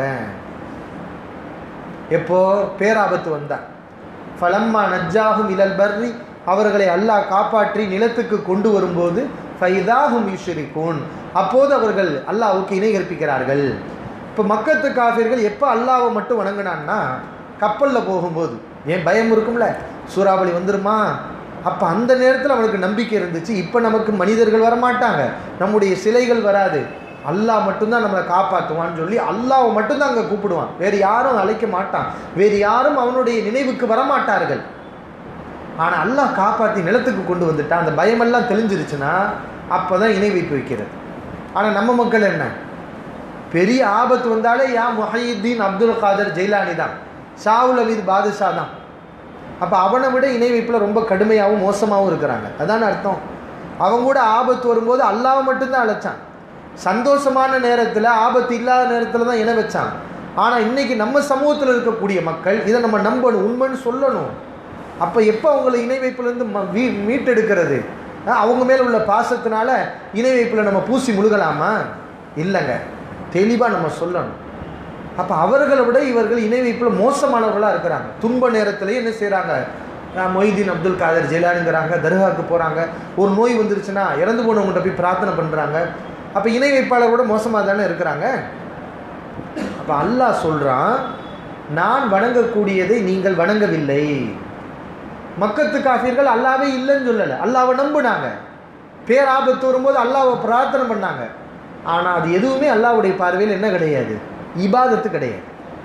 எப்போ பேராபத்து வந்தா ஃபலம்மா நஜ்ஜாகும் இலல் பர்ரி அவர்களை அல்லாஹ் காப்பாற்றி நிலத்துக்கு கொண்டு வரும்போது ஃபைதாகும் யுஷரிகூன் அப்போது அவர்கள் அல்லாஹ்வுக்கு இணை கற்பிக்கிறார்கள் இப்போ மக்கத்து காஃபிர்கள் எப்போ அல்லாவை மட்டும் வணங்கினான்னா கப்பலில் போகும்போது ஏன் பயம் இருக்கும்ல சூறாவளி வந்துருமா அப்போ அந்த நேரத்தில் அவனுக்கு நம்பிக்கை இருந்துச்சு இப்போ நமக்கு மனிதர்கள் வரமாட்டாங்க நம்முடைய சிலைகள் வராது அல்லாஹ் மட்டும்தான் நம்மளை காப்பாற்றுவான்னு சொல்லி அல்லாவை மட்டும்தான் அங்கே கூப்பிடுவான் வேறு யாரும் அழைக்க மாட்டான் வேறு யாரும் அவனுடைய நினைவுக்கு வரமாட்டார்கள் ஆனால் அல்லாஹ் காப்பாற்றி நிலத்துக்கு கொண்டு வந்துட்டான் அந்த பயமெல்லாம் தெளிஞ்சிருச்சுன்னா அப்போ தான் இணை வைப்பு வைக்கிறது ஆனால் நம்ம மக்கள் என்ன பெரிய ஆபத்து வந்தாலே யா முஹையுத்தீன் அப்துல் காதர் ஜெயிலானி தான் ஷாவுல் அமீத் பாதுஷா தான் அப்போ அவனை விட இணை வைப்பில் ரொம்ப கடுமையாகவும் மோசமாகவும் இருக்கிறாங்க அதான அர்த்தம் அவங்க கூட ஆபத்து வரும்போது அல்லாஹ் மட்டும்தான் அழைச்சான் சந்தோஷமான நேரத்தில் ஆபத்து இல்லாத நேரத்தில் தான் இணை வச்சான் ஆனால் இன்னைக்கு நம்ம சமூகத்தில் இருக்கக்கூடிய மக்கள் இதை நம்ம நம்பணும் உண்மைன்னு சொல்லணும் அப்போ எப்போ அவங்களை இணை வைப்புலேருந்து ம வீ மீட்டெடுக்கிறது அஹ் அவங்க மேலே உள்ள பாசத்தினால இணை வைப்பில் நம்ம பூசி முழுகலாமா இல்லைங்க தெளிவாக நம்ம சொல்லணும் அப்போ அவர்களை விட இவர்கள் இணை வைப்பில் மோசமானவர்களாக இருக்கிறாங்க துன்ப நேரத்திலேயே என்ன செய்கிறாங்க மொய்தீன் அப்துல் காதர் ஜெயிலானுங்கிறாங்க தர்காவுக்கு போகிறாங்க ஒரு நோய் வந்துருச்சுன்னா இறந்து போனவங்கள்ட்ட போய் பிரார்த்தனை பண்ணுறாங்க அப்போ இணை வைப்பாளர் கூட மோசமாக தானே இருக்கிறாங்க அப்போ அல்லாஹ் சொல்கிறான் நான் வணங்கக்கூடியதை நீங்கள் வணங்கவில்லை மக்கத்து காஃபிர்கள் அல்லாவே இல்லைன்னு சொல்லலை அல்லாவை நம்புனாங்க பேராபத்து வரும்போது அல்லாவை பிரார்த்தனை பண்ணாங்க ஆனால் அது எதுவுமே அல்லாவுடைய பார்வையில் என்ன கிடையாது இபாதத்து கிடையாது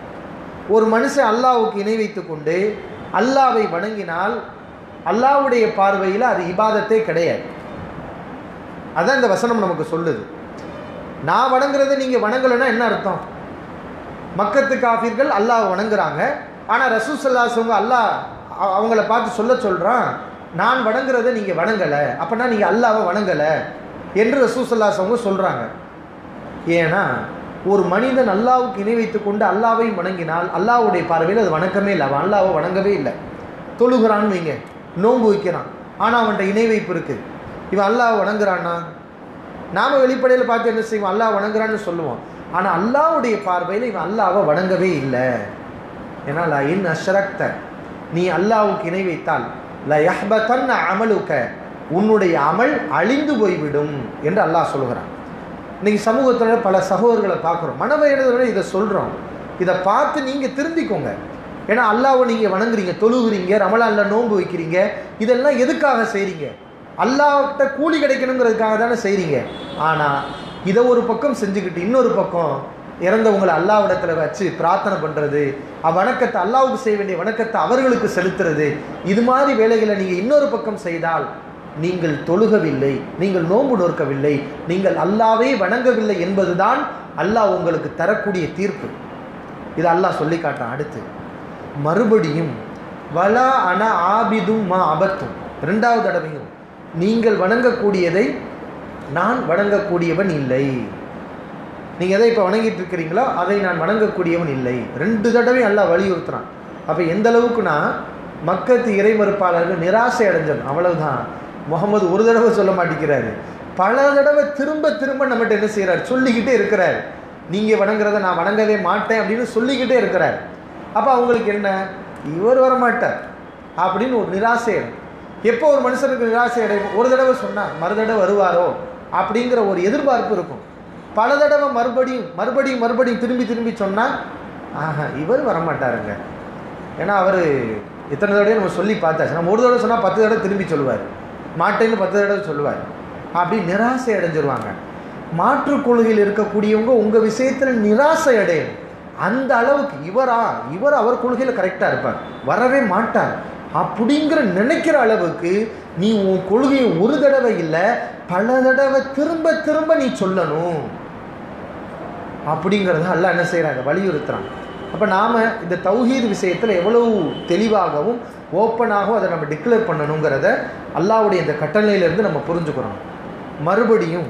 ஒரு மனுஷன் அல்லாவுக்கு இணை வைத்து கொண்டு அல்லாவை வணங்கினால் அல்லாவுடைய பார்வையில் அது இபாதத்தே கிடையாது அதான் இந்த வசனம் நமக்கு சொல்லுது நான் வணங்குறதை நீங்கள் வணங்கலைன்னா என்ன அர்த்தம் மக்கத்து காஃபிர்கள் அல்லாஹ் வணங்குறாங்க ஆனால் ரசூசல்லாசவங்க அல்லாஹ் அ- அவங்கள பார்த்து சொல்ல சொல்கிறான் நான் வணங்குறதை நீங்கள் வணங்கலை அப்போனா நீங்கள் அல்லாவை வணங்கலை என்று ரசூசல்லாசவங்க சொல்கிறாங்க ஏன்னா ஒரு மனிதன் அல்லாவுக்கு இணை வைத்து கொண்டு அல்லாவை வணங்கினால் அல்லாவுடைய பார்வையில் அது வணக்கமே இல்லை அவன் அல்லாவை வணங்கவே இல்லை தொழுகிறான்னு வைங்க நோன்பு வைக்கிறான் ஆனால் அவன்கிட்ட இணை வைப்பு இருக்குது இவன் அல்லாவை வணங்குறான்னா நாம் வெளிப்படையில் பார்த்து என்ன செய்வோம் அல்லாஹ் வணங்குறான்னு சொல்லுவோம் ஆனால் அல்லாவுடைய பார்வையில் இவன் அல்லாவை வணங்கவே இல்லை ஏன்னா லா இன் அஷ்ரக்த நீ அல்லாவுக்கு இணை வைத்தால் ல யஹ்பதன் அமலுக்க உன்னுடைய அமல் அழிந்து போய்விடும் என்று அல்லாஹ் சொல்கிறான் இன்னைக்கு சமூகத்தில் பல சகோதரர்களை பார்க்குறோம் மனவயனோட இதை சொல்கிறோம் இதை பார்த்து நீங்கள் திருந்திக்கோங்க ஏன்னா அல்லாவை நீங்கள் வணங்குறீங்க தொழுகிறீங்க ரமலானில் நோன்பு வைக்கிறீங்க இதெல்லாம் எதுக்காக செய்கிறீங்க அல்லாஹ்கிட்ட கூலி கிடைக்கணுங்கிறதுக்காக தானே செய்கிறீங்க ஆனால் இதை ஒரு பக்கம் செஞ்சுக்கிட்டு இன்னொரு பக்கம் இறந்தவங்களை அல்லாவிடத்தில் வச்சு பிரார்த்தனை பண்ணுறது வணக்கத்தை அல்லாவுக்கு செய்ய வேண்டிய வணக்கத்தை அவர்களுக்கு செலுத்துறது இது மாதிரி வேலைகளை நீங்கள் இன்னொரு பக்கம் செய்தால் நீங்கள் தொழுகவில்லை நீங்கள் நோன்பு நோக்கவில்லை நீங்கள் அல்லாவே வணங்கவில்லை என்பதுதான் அல்லாஹ் உங்களுக்கு தரக்கூடிய தீர்ப்பு இது அல்லாஹ் சொல்லி காட்டான் அடுத்து மறுபடியும் வலா அன ஆபிதும் மா அபத்தும் ரெண்டாவது தடவையும் நீங்கள் வணங்கக்கூடியதை நான் வணங்கக்கூடியவன் இல்லை நீங்கள் எதை இப்போ வணங்கிட்டு இருக்கிறீங்களோ அதை நான் வணங்கக்கூடியவன் இல்லை ரெண்டு தடவை அல்லாஹ் வலியுறுத்துறான் அப்போ எந்த அளவுக்குனா மக்கத்து இறை மறுப்பாளர்கள் நிராசை அடைஞ்சன் அவ்வளவுதான் முகமது ஒரு தடவை சொல்ல மாட்டேங்கிறாரு பல தடவை திரும்ப திரும்ப நம்மகிட்ட என்ன செய்கிறார் சொல்லிக்கிட்டே இருக்கிறார் நீங்கள் வணங்குறத நான் வணங்கவே மாட்டேன் அப்படின்னு சொல்லிக்கிட்டே இருக்கிறார் அப்போ அவங்களுக்கு என்ன இவர் வரமாட்டார் அப்படின்னு ஒரு நிராசை அடையும். எப்போ ஒரு மனுஷனுக்கு நிராசை அடையும் ஒரு தடவை சொன்னால் மறு தடவை வருவாரோ அப்படிங்கிற ஒரு எதிர்பார்ப்பு இருக்கும் பல தடவை மறுபடியும் மறுபடியும் மறுபடியும் திரும்பி திரும்பி சொன்னால் ஆஹா இவர் வரமாட்டாருங்க ஏன்னா அவர் இத்தனை தடவை நம்ம சொல்லி பார்த்தாச்சு நம்ம ஒரு தடவை சொன்னால் பத்து தடவை திரும்பி சொல்லுவார் மாட்டேன்னு பத்து தடவை சொல்லுவார் அப்படி நிராசை அடைஞ்சிருவாங்க மாற்றுக் கொள்கையில் இருக்கக்கூடியவங்க உங்கள் விஷயத்தில் நிராசை அடையும் அந்த அளவுக்கு இவரா இவர் அவர் கொள்கையில் கரெக்டாக இருப்பார் வரவே மாட்டார் அப்படிங்கிற நினைக்கிற அளவுக்கு நீ உன் கொள்கையை ஒரு தடவை இல்லை பல தடவை திரும்ப திரும்ப நீ சொல்லணும் அப்படிங்கிறத அல்லாஹ் என்ன செய்கிறாங்க வலியுறுத்துறான் அப்போ நாம் இந்த தௌஹீத் விஷயத்தில் எவ்வளவு தெளிவாகவும் ஓப்பனாகவும் அதை நம்ம டிக்ளேர் பண்ணணுங்கிறத அல்லாஹ்வுடைய இந்த கட்டளையிலேருந்து நம்ம புரிஞ்சுக்கிறோம் மறுபடியும்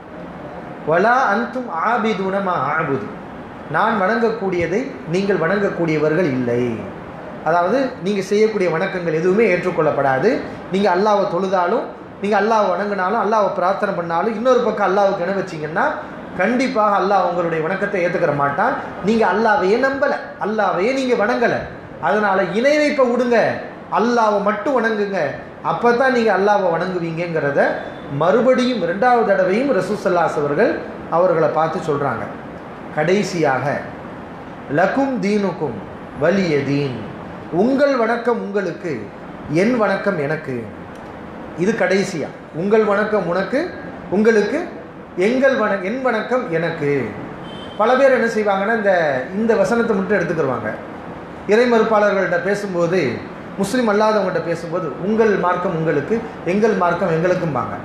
வலா அந்தும் ஆபிதுனமா ஆபுது நான் வணங்கக்கூடியதை நீங்கள் வணங்கக்கூடியவர்கள் இல்லை அதாவது நீங்கள் செய்யக்கூடிய வணக்கங்கள் எதுவுமே ஏற்றுக்கொள்ளப்படாது நீங்கள் அல்லாவை தொழுதாலும் நீங்கள் அல்லாவை வணங்கினாலும் அல்லாவை பிரார்த்தனை பண்ணாலும் இன்னொரு பக்கம் அல்லாவுக்கு என்ன வச்சிங்கன்னா கண்டிப்பாக அல்லாஹ் உங்களுடைய வணக்கத்தை ஏற்றுக்கிற மாட்டான் நீங்கள் அல்லாவையே நம்பலை அல்லாவையே நீங்கள் வணங்கலை அதனால் இணை வைப்பை விடுங்க அல்லாவை மட்டும் வணங்குங்க அப்போ தான் நீங்கள் அல்லாவை வணங்குவீங்கங்கிறத மறுபடியும் ரெண்டாவது தடவையும் ரசூசல்லாஸ் அவர்கள் அவர்களை பார்த்து சொல்கிறாங்க கடைசியாக லக்கும் தீனுக்கும் வலிய தீன் உங்கள் வணக்கம் உங்களுக்கு என் வணக்கம் எனக்கு இது கடைசியா உங்கள் வணக்கம் உனக்கு உங்களுக்கு எங்கள் வண என் வணக்கம் எனக்கு பல பேர் என்ன செய்வாங்கன்னா இந்த இந்த வசனத்தை மட்டும் எடுத்துக்கிடுவாங்க இறை மறுப்பாளர்கள்ட்ட பேசும்போது முஸ்லீம் அல்லாதவங்கள்ட்ட பேசும்போது உங்கள் மார்க்கம் உங்களுக்கு எங்கள் மார்க்கம் எங்களுக்கும்பாங்க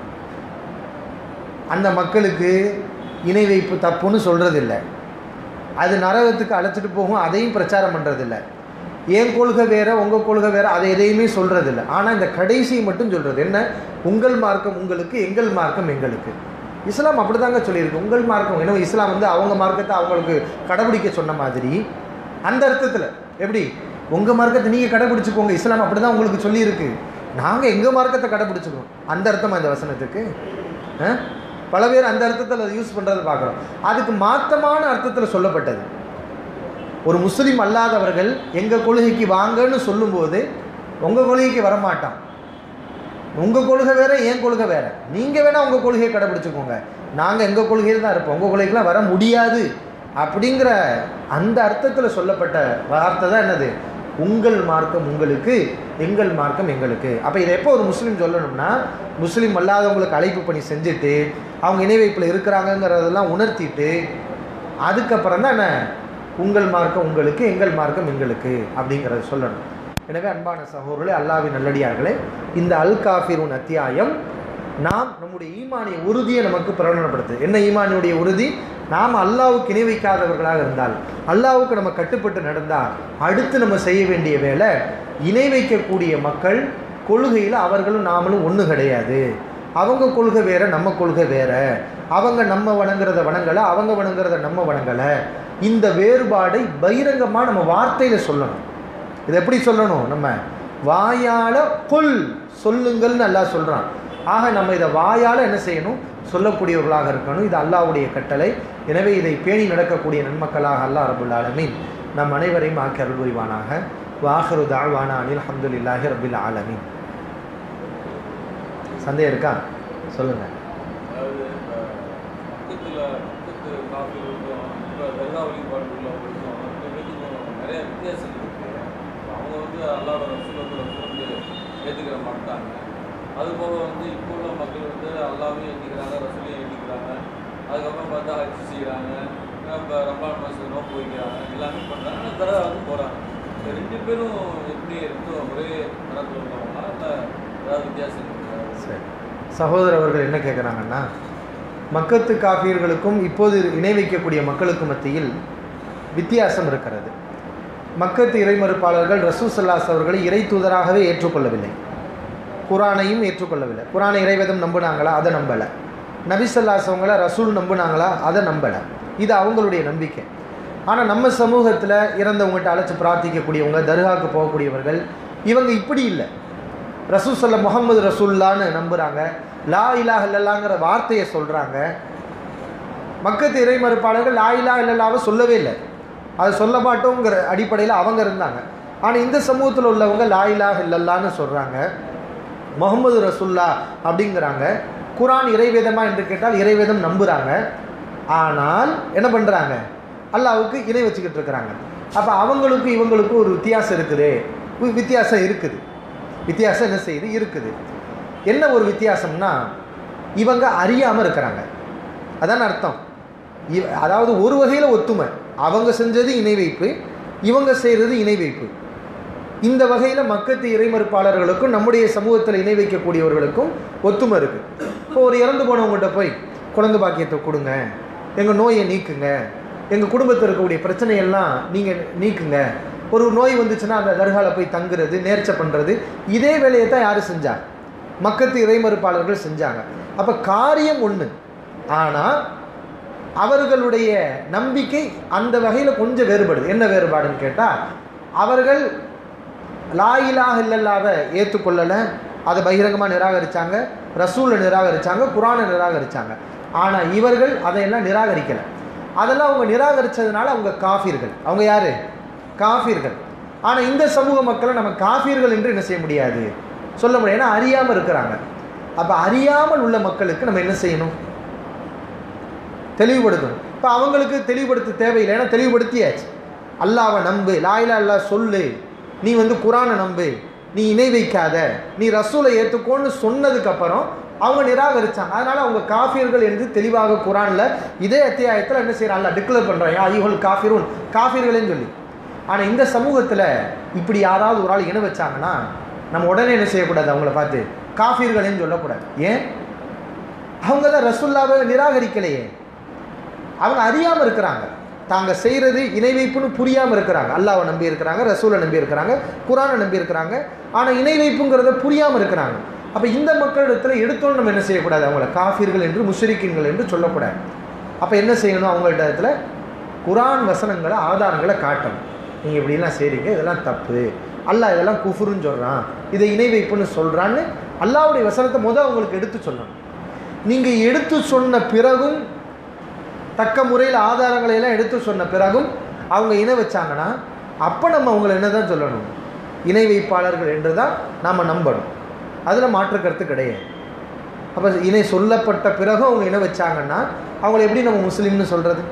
அந்த மக்களுக்கு இணை வைப்பு தப்புன்னு சொல்கிறதில்ல அது நரகத்துக்கு அழைச்சிட்டு போகும் அதையும் பிரச்சாரம் பண்ணுறதில்ல என் கொள்கை வேற உங்கள் கொள்கை வேற அதை எதையுமே சொல்கிறதில்ல ஆனால் இந்த கடைசியை மட்டும் சொல்கிறது என்ன உங்கள் மார்க்கம் உங்களுக்கு எங்கள் மார்க்கம் எங்களுக்கு இஸ்லாம் அப்படிதாங்க சொல்லியிருக்கு உங்கள் மார்க்கம் ஏன்னா இஸ்லாம் வந்து அவங்க மார்க்கத்தை அவங்களுக்கு கடைபிடிக்க சொன்ன மாதிரி அந்த அர்த்தத்தில் எப்படி உங்கள் மார்க்கத்தை நீங்கள் கடைபிடிச்சுக்கோங்க இஸ்லாம் அப்படி தான் உங்களுக்கு சொல்லியிருக்கு நாங்கள் எங்கள் மார்க்கத்தை கடைபிடிச்சுக்கோம் அந்த அர்த்தமா இந்த வசனத்துக்கு ஆ? பல பேர் அந்த அர்த்தத்தில் அதை யூஸ் பண்ணுறதை பார்க்குறோம் அதுக்கு மாற்றமான அர்த்தத்தில் சொல்லப்பட்டது ஒரு முஸ்லீம் அல்லாதவர்கள் எங்கள் கொள்கைக்கு வாங்கன்னு சொல்லும்போது உங்கள் கொள்கைக்கு வரமாட்டான் உங்கள் கொள்கை வேற என் கொள்கை வேற நீங்கள் வேணால் உங்கள் கொள்கையை கடைபிடிச்சுக்கோங்க நாங்கள் எங்கள் கொள்கையில் தான் இருப்போம் உங்கள் கொள்கைக்கெலாம் வர முடியாது அப்படிங்கிற அந்த அர்த்தத்தில் சொல்லப்பட்ட வார்த்தை தான் என்னது உங்கள் மார்க்கம் உங்களுக்கு எங்கள் மார்க்கம் எங்களுக்கு அப்போ இதை எப்போ ஒரு முஸ்லீம் சொல்லணும்னா முஸ்லீம் அல்லாதவங்களுக்கு அழைப்பு பண்ணி செஞ்சுட்டு அவங்க இணை வைப்பில் இருக்கிறாங்கங்கிறதெல்லாம் உணர்த்திட்டு அதுக்கப்புறம் தான் என்ன உங்கள் மார்க்கம் உங்களுக்கு எங்கள் மார்க்கம் எங்களுக்கு அப்படிங்கிறத சொல்லணும் எனவே அன்பான சகோதரர்களே அல்லாவின் நல்லடியார்களே இந்த அல் காஃபிரூன் அத்தியாயம் நாம் நம்முடைய ஈமானிய உறுதியை நமக்கு பிரகடனப்படுத்துது என்ன ஈமானியுடைய உறுதி நாம் அல்லாவுக்கு இணை வைக்காதவர்களாக இருந்தால் அல்லாவுக்கு நம்ம கட்டுப்பட்டு நடந்தால் அடுத்து நம்ம செய்ய வேண்டிய வேலை இணை வைக்கக்கூடிய மக்கள் கொள்கையில் அவர்களும் நாமளும் ஒன்று கிடையாது அவங்க கொள்கை வேற நம்ம கொள்கை வேற அவங்க நம்ம வணங்குறத வணங்கலை அவங்க வணங்குறத நம்ம வணங்கலை இந்த வேறுபாடை பகிரங்கமாக நம்ம வார்த்தையில் சொல்லணும் இதை எப்படி சொல்லணும் நம்ம வாயால கொல் சொல்லுங்கள்னு அல்லாஹ் சொல்கிறான் ஆக நம்ம இதை வாயால் என்ன செய்யணும் சொல்லக்கூடியவர்களாக இருக்கணும் இது அல்லாஹ்வுடைய கட்டளை எனவே இதை பேணி நடக்கக்கூடிய நன்மக்களாக அல்லாஹ் ரபுல் ஆலமீன் நம் அனைவரையும் ஆக்கி அருள் புரிவானாக வாஹரு தாழ்வானா அனில் அஹமதுல்லாஹி ரபுல் ஆலமீன் சந்தேகம் இருக்கா சொல்லுங்க அதாவது இப்போ பக்கத்தில் பக்கத்து காஃபிகளுக்கும் இப்போ தர்கா வழிபாடு உள்ளவங்களுக்கும் ரெண்டுக்கும் நிறைய வித்தியாசம் இருக்குது அவங்க வந்து அல்லாத ரசூலத்தை வந்து ஏற்றுக்கிற மாட்டாங்க அது போக வந்து இப்போ உள்ள மக்கள் வந்து அல்லாவையும் ஏற்றிக்கிறாங்க ரசூலையும் ஏற்றிக்கிறாங்க அதுக்கப்புறம் பார்த்தா ஹஜ் செய்கிறாங்க இப்போ ரம்பான் மாதம் நோக்கு வைக்கிறாங்க எல்லாமே பண்ணுறாங்க ஆனால் தர்கா வந்து போகிறாங்க இந்த ரெண்டு பேரும் எப்படி இருந்தும் ஒரே மரத்தில் உள்ளவங்களா இல்லை ஏதாவது வித்தியாசம் இருக்குதா சரி சகோதரர் அவர்கள் என்ன கேட்குறாங்கன்னா மக்கத்து காஃபியர்களுக்கும் இப்போது இணை வைக்கக்கூடிய மக்களுக்கு மத்தியில் வித்தியாசம் இருக்கிறது மக்கத்து இறைமறுப்பாளர்கள் ரசூசல்லாஸ் அவர்களை இறை தூதராகவே ஏற்றுக்கொள்ளவில்லை குரானையும் ஏற்றுக்கொள்ளவில்லை குரானை இறைவேதம் நம்புனாங்களா அதை நம்பலை நபிசல்லாஸ் அவங்கள ரசூல் நம்புனாங்களா அதை நம்பலை இது அவங்களுடைய நம்பிக்கை ஆனால் நம்ம சமூகத்தில் இறந்தவங்ககிட்ட அழைச்சி பிரார்த்திக்கக்கூடியவங்க தர்காவுக்கு போகக்கூடியவர்கள் இவங்க இப்படி இல்லை ரசூல் சொல்ல முகமது ரசூல்லான்னு நம்புகிறாங்க லா இலாஹ் இல்லல்லாங்கிற வார்த்தையை சொல்கிறாங்க மக்கத்து இறைமறுப்பாளர்கள் லா இலா இல்லல்லாவை சொல்லவே இல்லை அதை சொல்ல மாட்டோங்கிற அடிப்படையில் அவங்க இருந்தாங்க ஆனால் இந்த சமூகத்தில் உள்ளவங்க லா இலாஹ் இல்லல்லான்னு சொல்கிறாங்க முகமது ரசுல்லா அப்படிங்கிறாங்க குரான் இறைவேதமா என்று கேட்டால் இறைவேதம் நம்புகிறாங்க ஆனால் என்ன பண்ணுறாங்க அல்லாவுக்கு இணை வச்சுக்கிட்டு இருக்கிறாங்க அப்போ அவங்களுக்கும் இவங்களுக்கும் ஒரு வித்தியாசம் இருக்குது வி- வித்தியாசம் இருக்குது வித்தியாசம் என்ன செய்யுது இருக்குது என்ன ஒரு வித்தியாசம்னா இவங்க அறியாமல் இருக்கிறாங்க அதான் அர்த்தம் இவ அதாவது ஒரு வகையில் ஒத்துமை அவங்க செஞ்சது இணை வைப்பு இவங்க செய்கிறது இணை வைப்பு இந்த வகையில் மக்கத்து இறைமறுப்பாளர்களுக்கும் நம்முடைய சமூகத்தில் இணை வைக்கக்கூடியவர்களுக்கும் ஒத்துமை இருக்குது இப்போ ஒரு இறந்து போனவங்ககிட்ட போய் குழந்தை பாக்கியத்தை கொடுங்க எங்கள் நோயை நீக்குங்க எங்கள் குடும்பத்தில் இருக்கக்கூடிய பிரச்சனையெல்லாம் நீங்கள் நீக்குங்க ஒரு நோய் வந்துச்சுன்னா அந்த தர்கால போய் தங்குறது நேர்ச்சை பண்ணுறது இதே வேலையை தான் யார் செஞ்சா மக்கத்து இறைமறுப்பாளர்கள் செஞ்சாங்க அப்போ காரியம் ஒன்று ஆனால் அவர்களுடைய நம்பிக்கை அந்த வகையில் கொஞ்சம் வேறுபடுது என்ன வேறுபாடுன்னு கேட்டால் அவர்கள் லாயிலாக இல்லல்லாவை ஏற்றுக்கொள்ளலை அதை பகிரங்கமாக நிராகரித்தாங்க ரசூலை நிராகரித்தாங்க குரானை நிராகரித்தாங்க ஆனால் இவர்கள் அதையெல்லாம் நிராகரிக்கலை அதெல்லாம் அவங்க நிராகரித்ததுனால அவங்க காஃபிர்கள் அவங்க யார் காஃபிர்கள் ஆனால் இந்த சமூக மக்களை நம்ம காஃபிர்கள் என்று என்ன செய்ய முடியாது சொல்ல முடியாது ஏன்னா அறியாமல் இருக்கிறாங்க அப்போ அறியாமல் உள்ள மக்களுக்கு நம்ம என்ன செய்யணும் தெளிவுபடுத்தணும் இப்போ அவங்களுக்கு தெளிவுபடுத்த தேவையில்லை ஏன்னா தெளிவுபடுத்தியாச்சு அல்லாவை நம்பு லாயிலா அல்லா சொல்லு நீ வந்து குரானை நம்பு நீ இணை வைக்காத நீ ரசூலை ஏற்றுக்கோன்னு சொன்னதுக்கப்புறம் அவங்க நிராகரிச்சாங்க அதனால் அவங்க காஃபியர்கள் என்று தெளிவாக குரானில் இதே அத்தியாயத்தில் என்ன செய்கிறாங்க டிக்ளேர் பண்ணுறாங்க ஐயோல் காஃபிரும் காஃபியர்களேன்னு சொல்லி ஆனால் இந்த சமூகத்தில் இப்படி யாராவது ஒரு ஆள் இணை வச்சாங்கன்னா நம்ம உடனே என்ன செய்யக்கூடாது அவங்கள பார்த்து காஃபியர்களேன்னு சொல்லக்கூடாது ஏன் அவங்க தான் ரசுல்லாவை நிராகரிக்கலையே அவங்க அறியாமல் இருக்கிறாங்க தாங்க செய்கிறது இணை வைப்புன்னு புரியாமல் இருக்கிறாங்க அல்லாவை நம்பி இருக்கிறாங்க ரசூலை நம்பி இருக்கிறாங்க குரானை நம்பி இருக்கிறாங்க ஆனால் இணை வைப்புங்கிறத புரியாமல் இருக்கிறாங்க அப்போ இந்த மக்களிடத்தில் எடுத்தோன்னு நம்ம என்ன செய்யக்கூடாது அவங்கள காஃபிர்கள் என்று முஷரிக்கின்கள் என்று சொல்லக்கூடாது அப்போ என்ன செய்யணும் அவங்கள்ட்ட இடத்துல குரான் வசனங்களை ஆதாரங்களை காட்டணும் நீங்கள் இப்படிலாம் செய்றீங்க இதெல்லாம் தப்பு அல்லாஹ் இதெல்லாம் குஃபுருன்னு சொல்கிறான் இதை இணை வைப்புன்னு சொல்கிறான்னு அல்லாஹ்வுடைய வசனத்தை முதல் அவங்களுக்கு எடுத்து சொல்லணும் நீங்கள் எடுத்து சொன்ன பிறகும் தக்க முறையில் ஆதாரங்களை எல்லாம் எடுத்து சொன்ன பிறகும் அவங்க இணை வச்சாங்கன்னா அப்போ நம்ம அவங்கள என்ன தான் சொல்லணும் இணை வைப்பாளர்கள் என்று தான் நாம் நம்பணும் அதில் மாற்று கருத்து கிடையாது அப்போ இணை சொல்லப்பட்ட பிறகும் அவங்க இணை வச்சாங்கன்னா அவங்கள எப்படி நம்ம முஸ்லீம்னு சொல்கிறது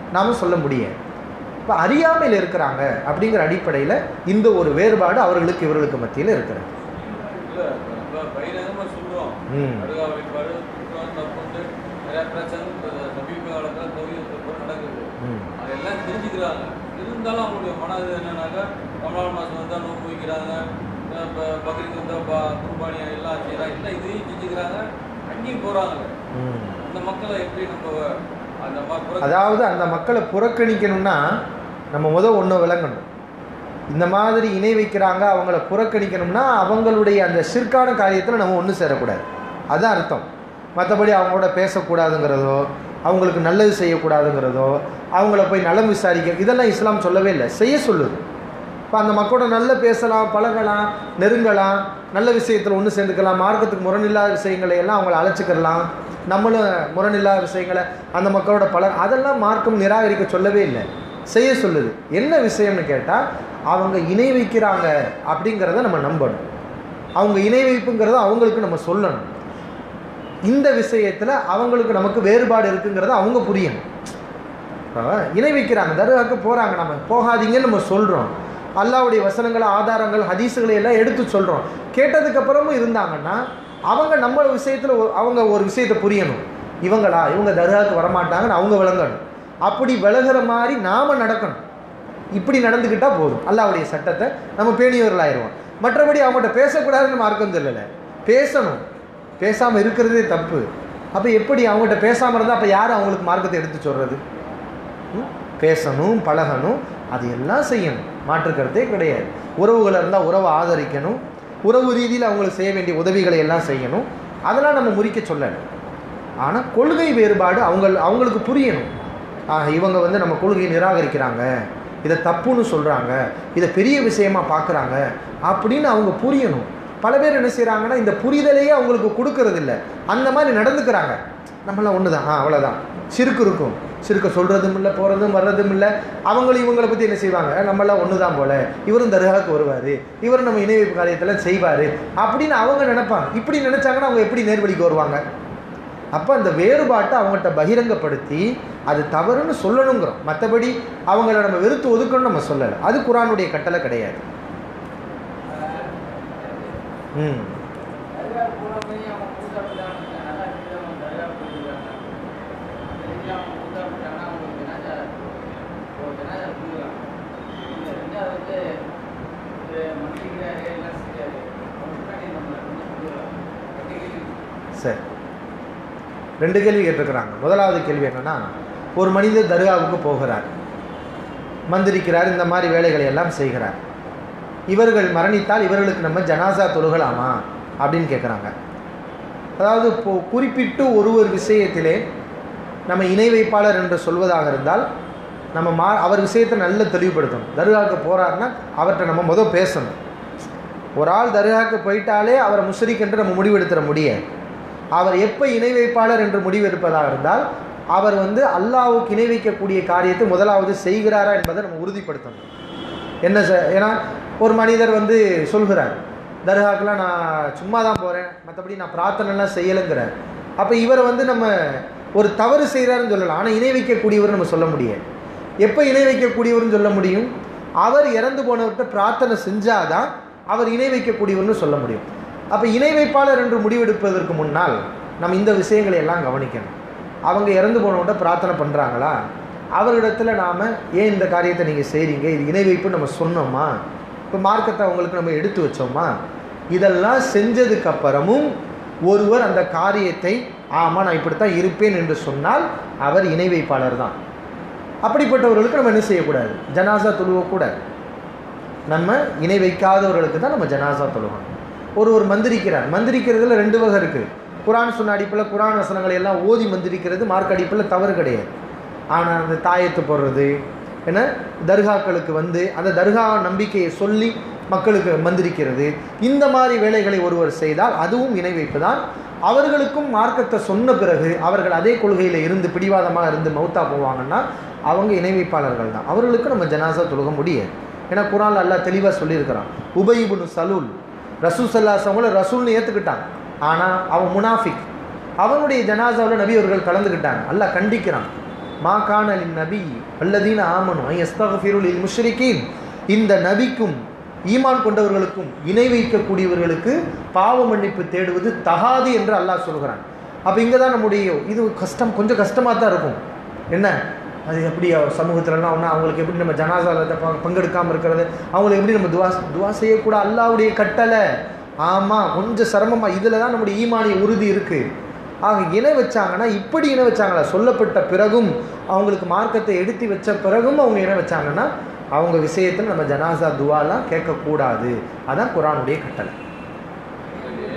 நாம் சொல்ல முடியாது இப்போ அறியாமையில் இருக்கிறாங்க அப்படிங்கிற அடிப்படையில் இந்த ஒரு வேறுபாடு அவர்களுக்கு இவர்களுக்கு மத்தியில் இருக்கிறது இல்ல நம்ம பகிரங்கமா சொல்றோம் ம் அருகா வழிபாடு குற்றம் தப்புண்டு நிறைய பிரச்சனை இப்ப சமீப காலத்துல கோவில் கூட நடக்குது ம் அதெல்லாம் தெரிஞ்சுக்கிறாங்க இருந்தாலும் அவங்களுடைய மன இது என்னன்னாக்கா ரமலான் மாதம் வந்தால் நோன்பு வைக்கிறாங்க இப்போ பக்ரீத் வந்தால் பா குர்பானி எல்லாம் செய்கிறாங்க எல்லாம் இதையும் செஞ்சுக்கிறாங்க அங்கேயும் போகிறாங்க ம் அந்த மக்களை எப்படி நம்ம அந்த மாதிரி அதாவது அந்த மக்களை புறக்கணிக்கணும்னா நம்ம முத ஒன்று விளங்கணும் இந்த மாதிரி இணை வைக்கிறாங்க அவங்கள புறக்கணிக்கணும்னா அவங்களுடைய அந்த சிற்கான காரியத்தில் நம்ம ஒன்று சேரக்கூடாது அதுதான் அர்த்தம் மற்றபடி அவங்களோட பேசக்கூடாதுங்கிறதோ அவங்களுக்கு நல்லது செய்யக்கூடாதுங்கிறதோ அவங்கள போய் நலம் விசாரிக்க இதெல்லாம் இஸ்லாம் சொல்லவே இல்லை செய்ய சொல்லுது இப்போ அந்த மக்களோட நல்ல பேசலாம் பழகலாம் நெருங்கலாம் நல்ல விஷயத்தில் ஒன்று சேர்ந்துக்கலாம் மார்க்கத்துக்கு முரணில்லாத விஷயங்களை எல்லாம் அவங்கள அழைச்சிக்கிறலாம் நம்மளும் முரணில்லாத விஷயங்களை அந்த மக்களோட பழ அதெல்லாம் மார்க்கம் நிராகரிக்க சொல்லவே இல்லை செய்ய சொல்லுது என்ன விஷயம்னு கேட்டால் அவங்க இணை வைக்கிறாங்க அப்படிங்கிறத நம்ம நம்பணும் அவங்க இணை வைப்புங்கிறத அவங்களுக்கு நம்ம சொல்லணும் இந்த விஷயத்தில் அவங்களுக்கு நமக்கு வேறுபாடு இருக்குங்கிறத அவங்க புரியணும் இப்போ இணை வைக்கிறாங்க தர்காவுக்கு போகிறாங்க நம்ம போகாதீங்கன்னு நம்ம சொல்கிறோம் அல்லாவுடைய வசனங்கள் ஆதாரங்கள் ஹதீஸுகளை எல்லாம் எடுத்து சொல்கிறோம் கேட்டதுக்கப்புறமும் இருந்தாங்கன்னா அவங்க நம்ம விஷயத்தில் அவங்க ஒரு விஷயத்தை புரியணும் இவங்களா இவங்க தர்காவுக்கு வரமாட்டாங்கன்னு அவங்க விளங்கணும் அப்படி விலகிற மாதிரி நாம் நடக்கணும் இப்படி நடந்துக்கிட்டால் போதும் அல்லாவுடைய சட்டத்தை நம்ம பேணியவர்களாயிருவோம் மற்றபடி அவங்கள்ட்ட பேசக்கூடாதுன்னு மார்க்கம் சொல்லலை பேசணும் பேசாமல் இருக்கிறதே தப்பு அப்போ எப்படி அவங்ககிட்ட பேசாமல் இருந்தால் அப்போ யார் அவங்களுக்கு மார்க்கத்தை எடுத்து சொல்கிறது ம்? பேசணும் பழகணும் அது எல்லாம் செய்யணும் மாற்று கருத்தே கிடையாது உறவுகள் இருந்தால் உறவை ஆதரிக்கணும் உறவு ரீதியில் அவங்களுக்கு செய்ய வேண்டிய உதவிகளை எல்லாம் செய்யணும் அதெல்லாம் நம்ம முறிக்க சொல்லலை ஆனால் கொள்கை வேறுபாடு அவங்க அவங்களுக்கு புரியணும் ஆ, இவங்க வந்து நம்ம கொள்கையை நிராகரிக்கிறாங்க இதை தப்புன்னு சொல்கிறாங்க இதை பெரிய விஷயமா பார்க்குறாங்க அப்படின்னு அவங்க புரியணும் பல பேர் என்ன செய்கிறாங்கன்னா இந்த புரிதலையே அவங்களுக்கு கொடுக்கறது இல்ல அந்த மாதிரி நடந்துக்கிறாங்க நம்மளாம் ஒன்று தான் ஆ அவ்வளோதான் சிறுக்கு இருக்கும் சிறுக்க சொல்கிறதும் இல்லை போகிறதும் வர்றதும் இல்லை அவங்களும் இவங்களை பற்றி என்ன செய்வாங்க நம்மளாம் ஒன்று தான் போல இவரும் தர்காவுக்கு வருவார் இவரும் நம்ம இணை வைப்பு காரியத்தில் செய்வார் அப்படின்னு அவங்க நினைப்பாங்க இப்படி நினச்சாங்கன்னா அவங்க எப்படி நேர்வழிக்கு வருவாங்க அப்போ அந்த வேறுபாட்டை அவங்கள்ட்ட பகிரங்கப்படுத்தி அது தவறுன்னு சொல்லணுங்கிறோம் மற்றபடி அவங்கள நம்ம வெறுத்து ஒதுக்கணும்னு நம்ம சொல்லலை அது குரானுடைய கட்டளை கிடையாது ம் சரி ரெண்டு கேள்வி கேட்டிருக்கிறாங்க முதலாவது கேள்வி என்னன்னா ஒரு மனிதர் தர்காவுக்கு போகிறார் மந்திரிக்கிறார் இந்த மாதிரி வேலைகளை எல்லாம் செய்கிறார் இவர்கள் மரணித்தால் இவர்களுக்கு நம்ம ஜனாசா தொழுகலாமா அப்படின்னு கேட்குறாங்க அதாவது இப்போ குறிப்பிட்டு ஒரு ஒரு விஷயத்திலே நம்ம இணை வைப்பாளர் என்று சொல்வதாக இருந்தால் நம்ம மா அவர் விஷயத்தை நல்ல தெளிவுபடுத்தணும் தர்காவுக்கு போகிறாருன்னா அவர்கிட்ட நம்ம முதல் பேசணும் ஒரு ஆள் தர்காவுக்கு போயிட்டாலே அவரை முஷரிக் என்று நம்ம முடிவெடுத்துட முடியாது அவர் எப்போ இணை வைப்பாளர் என்று முடிவெடுப்பதாக இருந்தால் அவர் வந்து அல்லாஹ்வுக்கு இணை வைக்கக்கூடிய காரியத்தை முதலாவது செய்கிறாரா என்பதை நம்ம உறுதிப்படுத்தணும் என்ன சார் ஏன்னா ஒரு மனிதர் வந்து சொல்கிறார் தர்காக்கெலாம் நான் சும்மா தான் போகிறேன் மற்றபடி நான் பிரார்த்தனைலாம் செய்யலைங்கிறார் அப்போ இவரை வந்து நம்ம ஒரு தவறு செய்கிறாருன்னு சொல்லலாம் ஆனால் இணை வைக்கக்கூடியவர் நம்ம சொல்ல முடியாது எப்போ இணை வைக்கக்கூடியவர்னு சொல்ல முடியும் அவர் இறந்து போனவர்கிட்ட பிரார்த்தனை செஞ்சாதான் அவர் இணை வைக்கக்கூடியவர்னு சொல்ல முடியும் அப்போ இணை வைப்பாளர் என்று முடிவெடுப்பதற்கு முன்னால் நம்ம இந்த விஷயங்களை எல்லாம் கவனிக்கணும் அவங்க இறந்து போனவன்ட்ட பிரார்த்தனை பண்ணுறாங்களா அவரிடத்துல நாம் ஏன் இந்த காரியத்தை நீங்கள் செய்கிறீங்க இது இணை வைப்பு நம்ம சொன்னோமா இப்போ மார்க்கத்தை அவங்களுக்கு நம்ம எடுத்து வச்சோமா இதெல்லாம் செஞ்சதுக்கு அப்புறமும் ஒருவர் அந்த காரியத்தை ஆமாம் நான் இப்படித்தான் இருப்பேன் என்று சொன்னால் அவர் இணை வைப்பாளர் தான் அப்படிப்பட்டவர்களுக்கு நம்ம என்ன செய்யக்கூடாது ஜனாசா தொழுவக்கூடாது நம்ம இணை வைக்காதவர்களுக்கு தான் நம்ம ஜனாசா தொழுகணும் ஒருவர் மந்திரிக்கிறார் மந்திரிக்கிறதுல ரெண்டு வகை இருக்குது குரான் சொன்ன அடிப்பில் குரான் வசனங்களை எல்லாம் ஓதி மந்திரிக்கிறது மார்க் அடிப்பில் தவறு கிடையாது ஆனால் அந்த தாயத்து போடுறது என்ன தர்காக்களுக்கு வந்து அந்த தர்கா நம்பிக்கையை சொல்லி மக்களுக்கு மந்திரிக்கிறது இந்த மாதிரி வேலைகளை ஒருவர் செய்தால் அதுவும் இணை வைப்பு தான் அவர்களுக்கும் மார்க்கத்தை சொன்ன பிறகு அவர்கள் அதே கொள்கையில் இருந்து பிடிவாதமாக இருந்து மௌத்தா போவாங்கன்னா அவங்க இணை வைப்பாளர்கள் தான் அவர்களுக்கு நம்ம ஜனாசா தொழுக முடியாது ஏன்னா குரான் அல்லாஹ் தெளிவாக சொல்லியிருக்கிறான் உபயிபுனு சலூல் ரசூல் சல்லாசவங்கள ரசூல்னு ஏற்றுக்கிட்டாங்க ஆனால் அவன் முனாஃபிக் அவனுடைய ஜனாசாவில் நபி அவர்கள் கலந்துக்கிட்டாங்க அல்லாஹ் கண்டிக்கிறான் மா கானலின் நபி அல்லதீன ஆமனு எஸ்தகஃபிருளில் முஷ்ரிகீன் இந்த நபிக்கும் ஈமான் கொண்டவர்களுக்கும் இணை வைக்கக்கூடியவர்களுக்கு பாவ மன்னிப்பு தேடுவது தகாது என்று அல்லாஹ் சொல்கிறான் அப்போ இங்கே தான் நம்முடைய இது கஷ்டம் கொஞ்சம் கஷ்டமாக தான் இருக்கும் என்ன அது எப்படி சமூகத்துலலாம் ஒன்றா அவங்களுக்கு எப்படி நம்ம ஜனாசாலத்தை பங்கெடுக்காமல் இருக்கிறது அவங்களுக்கு எப்படி நம்ம துவா துவா செய்யக்கூட அல்லாவுடைய கட்டளை ஆமாம் கொஞ்சம் சிரமமாக இதில் தான் நம்முடைய ஈமானிய உறுதி இருக்குது ஆக இணை வச்சாங்கன்னா இப்படி இணை வச்சாங்களா சொல்லப்பட்ட பிறகும் அவங்களுக்கு மார்க்கத்தை எடுத்து வச்ச பிறகும் அவங்க இணை வச்சாங்கன்னா அவங்க விஷயத்தில் நம்ம ஜனாசா துவாலாம் கேட்கக்கூடாது அதான் குரானுடைய கட்டளை சரி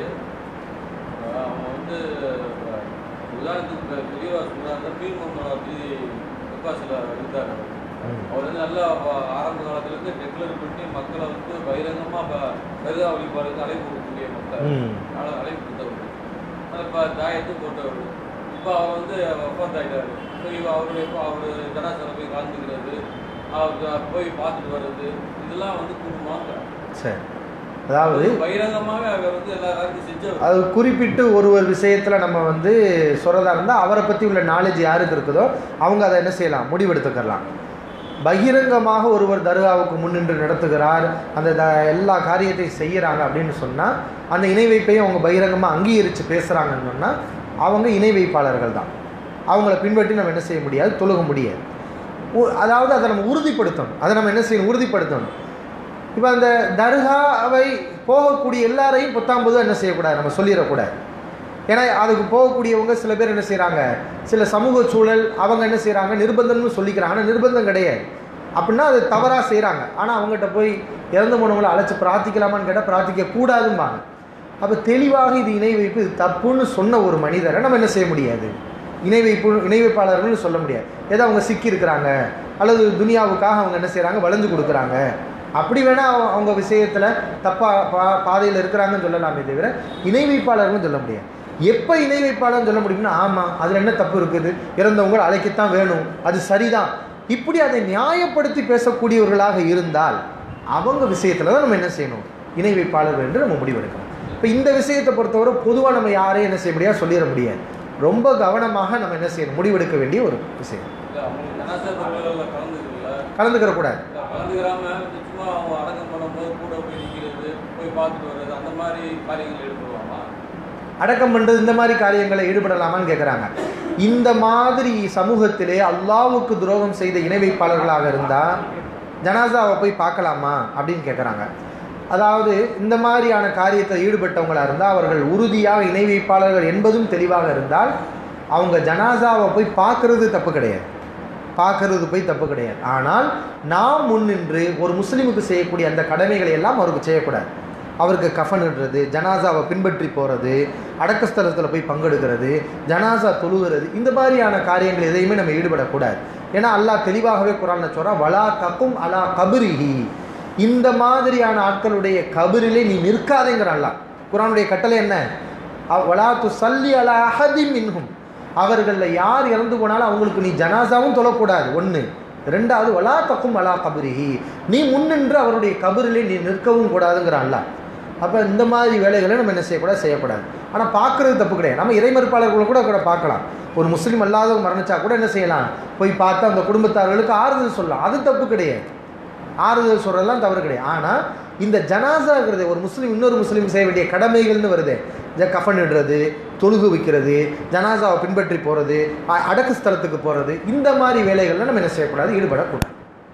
அஹ் அவன் வந்து அஹ், உதாரணத்துக்கு இப்ப தெளிவா சொன்னாங்க பீர் முகமது பிரகாசில் இருந்தார் அவர். அவர் வந்து நல்லா வ- ஆரம்ப காலத்துல இருந்து டெக்ளர் பண்ணி மக்களை வந்து பகிரங்கமா ப- பெருதா வழிபாடுக்கு அழைப்பு கொடுக்கக்கூடிய மக்கள் ம். அழை- அழைப்பு கொடுத்தவர் இப்போ தாயத்து போட்டவர் இப்போ அவர் வந்து ஒப்பந்தாயிட்டாரு இப்போ இவ அவருடைய இப்போ அவர் ஜனாசனை போய் கலந்துக்கிறது அவர் போய் பார்த்துட்டு வர்றது இதெல்லாம் வந்து குடும்பமாக சரி அதாவது பகிரங்கமாவே அவர் வந்து எல்லா காரியத்தையும் செஞ்சவர் அது குறிப்பிட்டு ஒரு ஒரு விஷயத்தில் நம்ம வந்து சொல்கிறதா இருந்தால் அவரை பற்றி உள்ள நாலேஜ் யாருக்கு இருக்குதோ அவங்க அதை என்ன செய்யலாம் முடிவெடுத்துக்கலாம் பகிரங்கமாக ஒருவர் தர்காவுக்கு முன்னின்று நடத்துகிறார் அந்த த எல்லா காரியத்தையும் செய்கிறாங்க அப்படின்னு சொன்னால் அந்த இணை வைப்பையும் அவங்க பகிரங்கமாக அங்கீகரித்து பேசுகிறாங்கன்னு சொன்னால் அவங்க இணை வைப்பாளர்கள் தான் அவங்கள பின்பற்றி நம்ம என்ன செய்ய முடியாது தொழுக முடியாது உ- அதாவது அதை நம்ம உறுதிப்படுத்தணும் அதை நம்ம என்ன செய்யணும் உறுதிப்படுத்தணும் இப்போ அந்த தர்காவை போகக்கூடிய எல்லாரையும் பத்தாம்பது என்ன செய்யக்கூடாது நம்ம சொல்லிடக்கூடாது ஏன்னா அதுக்கு போகக்கூடியவங்க சில பேர் என்ன செய்கிறாங்க சில சமூக சூழல் அவங்க என்ன செய்கிறாங்க நிர்பந்தம்னு சொல்லிக்கிறாங்க ஆனால் நிர்பந்தம் கிடையாது அப்படின்னா அது தவறாக செய்கிறாங்க ஆனால் அவங்ககிட்ட போய் இறந்து போனவங்களை அழைச்சி பிரார்த்திக்கலாமான்னு கேட்டால் பிரார்த்திக்க கூடாதும்பாங்க அப்போ தெளிவாக இது இணை வைப்பு இது தப்புன்னு சொன்ன ஒரு மனிதரை நம்ம என்ன செய்ய முடியாது இணை வைப்பு இணை வைப்பாளர்கள்னு சொல்ல முடியாது ஏதோ அவங்க சிக்கி இருக்கிறாங்க அல்லது துனியாவுக்காக அவங்க என்ன செய்கிறாங்க வளைஞ்சு கொடுக்குறாங்க அப்படி வேணால் அவங்க அவங்க விஷயத்தில் தப்பாக பா பாதையில் இருக்கிறாங்கன்னு சொல்லலாமே தவிர இணை வைப்பாளர்கள்னு சொல்ல முடியாது எப்போ இணை வைப்பாளர்னு சொல்ல முடியும்னா ஆமாம் அதில் என்ன தப்பு இருக்குது இறந்தவங்களை அழைக்கத்தான் வேணும் அது சரிதான் இப்படி அதை நியாயப்படுத்தி பேசக்கூடியவர்களாக இருந்தால் அவங்க விஷயத்தில் தான் நம்ம என்ன செய்யணும் இணை வைப்பாளர்கள் என்று நம்ம முடிவெடுக்கணும் இப்போ இந்த விஷயத்தை பொறுத்தவரை பொதுவாக நம்ம யாரையும் என்ன செய்ய முடியாது சொல்லிட முடியாது ரொம்ப கவனமாக நம்ம என்ன செய்யணும் முடிவெடுக்க வேண்டிய ஒரு விஷயம் இல்லை அவங்க ஜனாசா தொழிலில் கலந்துக்கல கலந்துக்கிற கூடாது இல்ல, கலந்துக்கிறாம சும்மா அவங்க அடக்கம் பண்ணும்போது கூட போய் நிற்கிறது போய் பார்த்துட்டு வர்றது அந்த மாதிரி காரியங்கள் ஈடுபடுவாமா அடக்கம் பண்ணுறது இந்த மாதிரி காரியங்களை ஈடுபடலாமான்னு கேட்குறாங்க இந்த மாதிரி சமூகத்திலே அல்லாவுக்கு துரோகம் செய்த இணை வைப்பாளர்களாக இருந்தால் ஜனாசாவை போய் பார்க்கலாமா அப்படின்னு கேட்குறாங்க அதாவது இந்த மாதிரியான காரியத்தில் ஈடுபட்டவங்களா இருந்தால் அவர்கள் உறுதியாக இணை வைப்பாளர்கள் என்பதும் தெளிவாக இருந்தால் அவங்க ஜனாசாவை போய் பார்க்கறது தப்பு கிடையாது பார்க்கறது போய் தப்பு கிடையாது ஆனால் நாம் முன்னின்று ஒரு முஸ்லீமுக்கு செய்யக்கூடிய அந்த கடமைகளை எல்லாம் அவருக்கு செய்யக்கூடாது அவருக்கு கஃன் இடுறது ஜனாசாவை பின்பற்றி போகிறது அடக்கஸ்தலத்தில் போய் பங்கெடுக்கிறது ஜனாசா தொழுகிறது இந்த மாதிரியான காரியங்கள் எதையுமே நம்ம ஈடுபடக்கூடாது ஏன்னா அல்லாஹ் தெளிவாகவே குரான்ல சொல்கிறான் வலா தக்கும் அலா கபிரிஹி இந்த மாதிரியான ஆட்களுடைய கபிரிலே நீ நிற்காதேங்கிற அல்லாஹ் குரானுடைய கட்டளை என்ன அவ் வலா து சல்லி அலா அஹதி மின்ஹும் அவர்களில் யார் இறந்து போனாலும் அவங்களுக்கு நீ ஜனாசாவும் தொழக்கூடாது ஒன்று ரெண்டாவது வலா தக்கும் அலா கபிரிஹி நீ முன்னின்று அவருடைய கபிரிலே நீ நிற்கவும் கூடாதுங்கிறான்ல அப்போ இந்த மாதிரி வேலைகளை நம்ம என்ன செய்யக்கூடாது செய்யக்கூடாது ஆனால் பார்க்குறது தப்பு கிடையாது நம்ம இறைமறுப்பாளர்களை கூட கூட பார்க்கலாம் ஒரு முஸ்லீம் அல்லாதவங்க மரணிச்சா கூட என்ன செய்யலாம் போய் பார்த்து அந்த குடும்பத்தார்களுக்கு ஆறுதல் சொல்லலாம் அது தப்பு கிடையாது ஆறுதல் சொல்கிறதெல்லாம் தவறு கிடையாது ஆனால் இந்த ஜனாசாங்கிறது ஒரு முஸ்லீம் இன்னொரு முஸ்லீம் செய்ய வேண்டிய கடமைகள்னு வருது ஜ கஃன் இடுறது தொழுகு வைக்கிறது ஜனாசாவை பின்பற்றி போகிறது அடக்கு ஸ்தலத்துக்கு போகிறது இந்த மாதிரி வேலைகளில் நம்ம என்ன செய்யக்கூடாது ஈடுபடக்கூடாது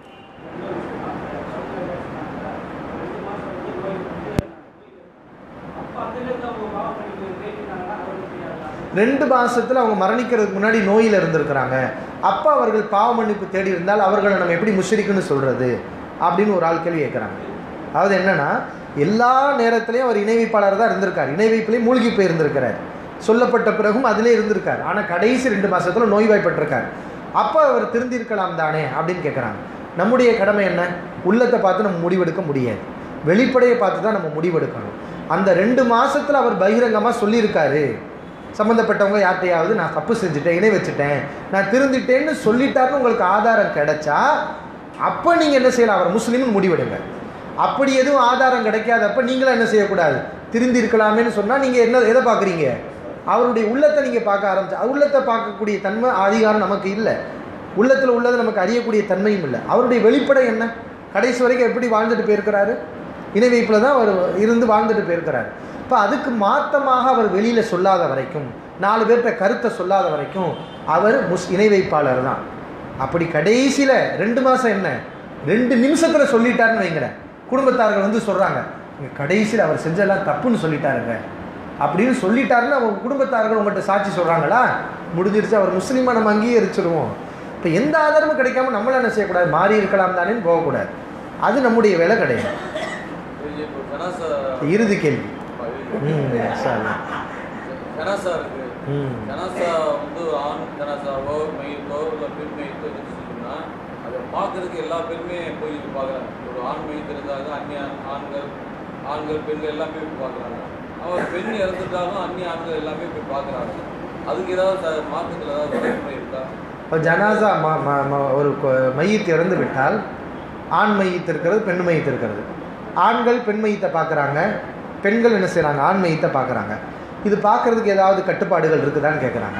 ரெண்டு மாசத்துல அவங்க மரணிக்கிறதுக்கு முன்னாடி நோயில் இருந்திருக்கிறாங்க அப்போ அவர்கள் பாவ மன்னிப்பு தேடி இருந்தால் அவர்களை நம்ம எப்படி முஷரிக்குன்னு சொல்றது அப்படின்னு ஒரு ஆள் கேள்வி கேட்குறாங்க அதாவது என்னன்னா எல்லா நேரத்திலையும் அவர் இணைவைப்பாளர் தான் இருந்திருக்கார் இணைவைப்பிலையும் மூழ்கி போயிருந்திருக்கிறார் சொல்லப்பட்ட பிறகும் அதிலே இருந்திருக்கார் ஆனால் கடைசி ரெண்டு மாசத்துல நோய்வாய்ப்பட்டிருக்கார் அப்போ அவர் திருந்திருக்கலாம் தானே அப்படின்னு கேட்குறாங்க நம்முடைய கடமை என்ன உள்ளத்தை பார்த்து நம்ம முடிவெடுக்க முடியாது வெளிப்படையை பார்த்து தான் நம்ம முடிவெடுக்கணும் அந்த ரெண்டு மாசத்துல அவர் பகிரங்கமாக சொல்லியிருக்காரு சம்மந்தப்பட்டவங்க யார்கிட்டையாவது நான் தப்பு செஞ்சுட்டேன் இணை வச்சுட்டேன் நான் திருந்திட்டேன்னு சொல்லிட்டாருன்னு உங்களுக்கு ஆதாரம் கிடைச்சா அப்போ நீங்கள் என்ன செய்யலாம் அவர் முஸ்லீம்னு முடிவெடுங்க அப்படி எதுவும் ஆதாரம் கிடைக்காதப்ப நீங்களும் என்ன செய்யக்கூடாது திருந்தி இருக்கலாமேன்னு சொன்னால் நீங்கள் என்ன எதை பார்க்குறீங்க அவருடைய உள்ளத்தை நீங்கள் பார்க்க ஆரம்பிச்சு உள்ளத்தை பார்க்கக்கூடிய தன்மை அதிகாரம் நமக்கு இல்லை உள்ளத்தில் உள்ளது நமக்கு அறியக்கூடிய தன்மையும் இல்லை அவருடைய வெளிப்படை என்ன கடைசி வரைக்கும் எப்படி வாழ்ந்துட்டு போயிருக்கிறாரு இணை வைப்பில் தான் அவர் இருந்து வாழ்ந்துட்டு போயிருக்கிறாரு இப்போ அதுக்கு மாற்றமாக அவர் வெளியில் சொல்லாத வரைக்கும் நாலு பேர்கிட்ட கருத்தை சொல்லாத வரைக்கும் அவர் முஸ் இணை வைப்பாளர் தான் அப்படி கடைசியில் ரெண்டு மாதம் என்ன ரெண்டு நிமிஷத்தில் சொல்லிட்டாருன்னு வைங்களேன் குடும்பத்தார்கள் வந்து சொல்கிறாங்க கடைசியில் அவர் செஞ்செல்லாம் தப்புன்னு சொல்லிட்டாருங்க அப்படின்னு சொல்லிட்டாருன்னு அவங்க குடும்பத்தார்கள் உங்கள்கிட்ட சாட்சி சொல்கிறாங்களா முடிஞ்சிருச்சு அவர் முஸ்லீமா நம்ம அங்கீகரிச்சிருவோம் இப்போ எந்த ஆதாரமும் கிடைக்காம நம்மள என்ன செய்யக்கூடாது மாறி இருக்கலாம் தானேன்னு போகக்கூடாது அது நம்முடைய வேலை கிடையாது இப்போ ஜனாசா இறுதி கேள்வி ம் சரி ஜனாசா இருக்கு ம் ஜனாசா வந்து ஆண் ஜனாசாவோ மையத்தோ இல்லை பெண் மையத்தோ இருந்துச்சுன்னா அதை பார்க்கறதுக்கு எல்லா பேருமே போய் பார்க்குறாங்க ஒரு ஆண் மையத்து இருந்தாங்க அந்நிய ஆண்கள் ஆண்கள் பெண்கள் எல்லாமே போய் பார்க்குறாங்க அவன் பெண் இறந்துட்டாலும் அந்நிய ஆண்கள் எல்லாமே போய் பார்க்குறாங்க அதுக்கு ஏதாவது ச- மார்க்கத்தில் ஏதாவது வரைமுறை இருக்கா இப்போ ஜனாசா ம ம- ம- ஒரு கொ- மையத்து இறந்து விட்டால் ஆண் மையத்து இருக்கிறது பெண் மையத்து இருக்கிறது ஆண்கள் பெண் மையத்தை பார்க்குறாங்க பெண்கள் என்ன செய்கிறாங்க ஆண் மையத்தை பார்க்குறாங்க இது பார்க்குறதுக்கு ஏதாவது கட்டுப்பாடுகள் இருக்குதான்னு கேட்குறாங்க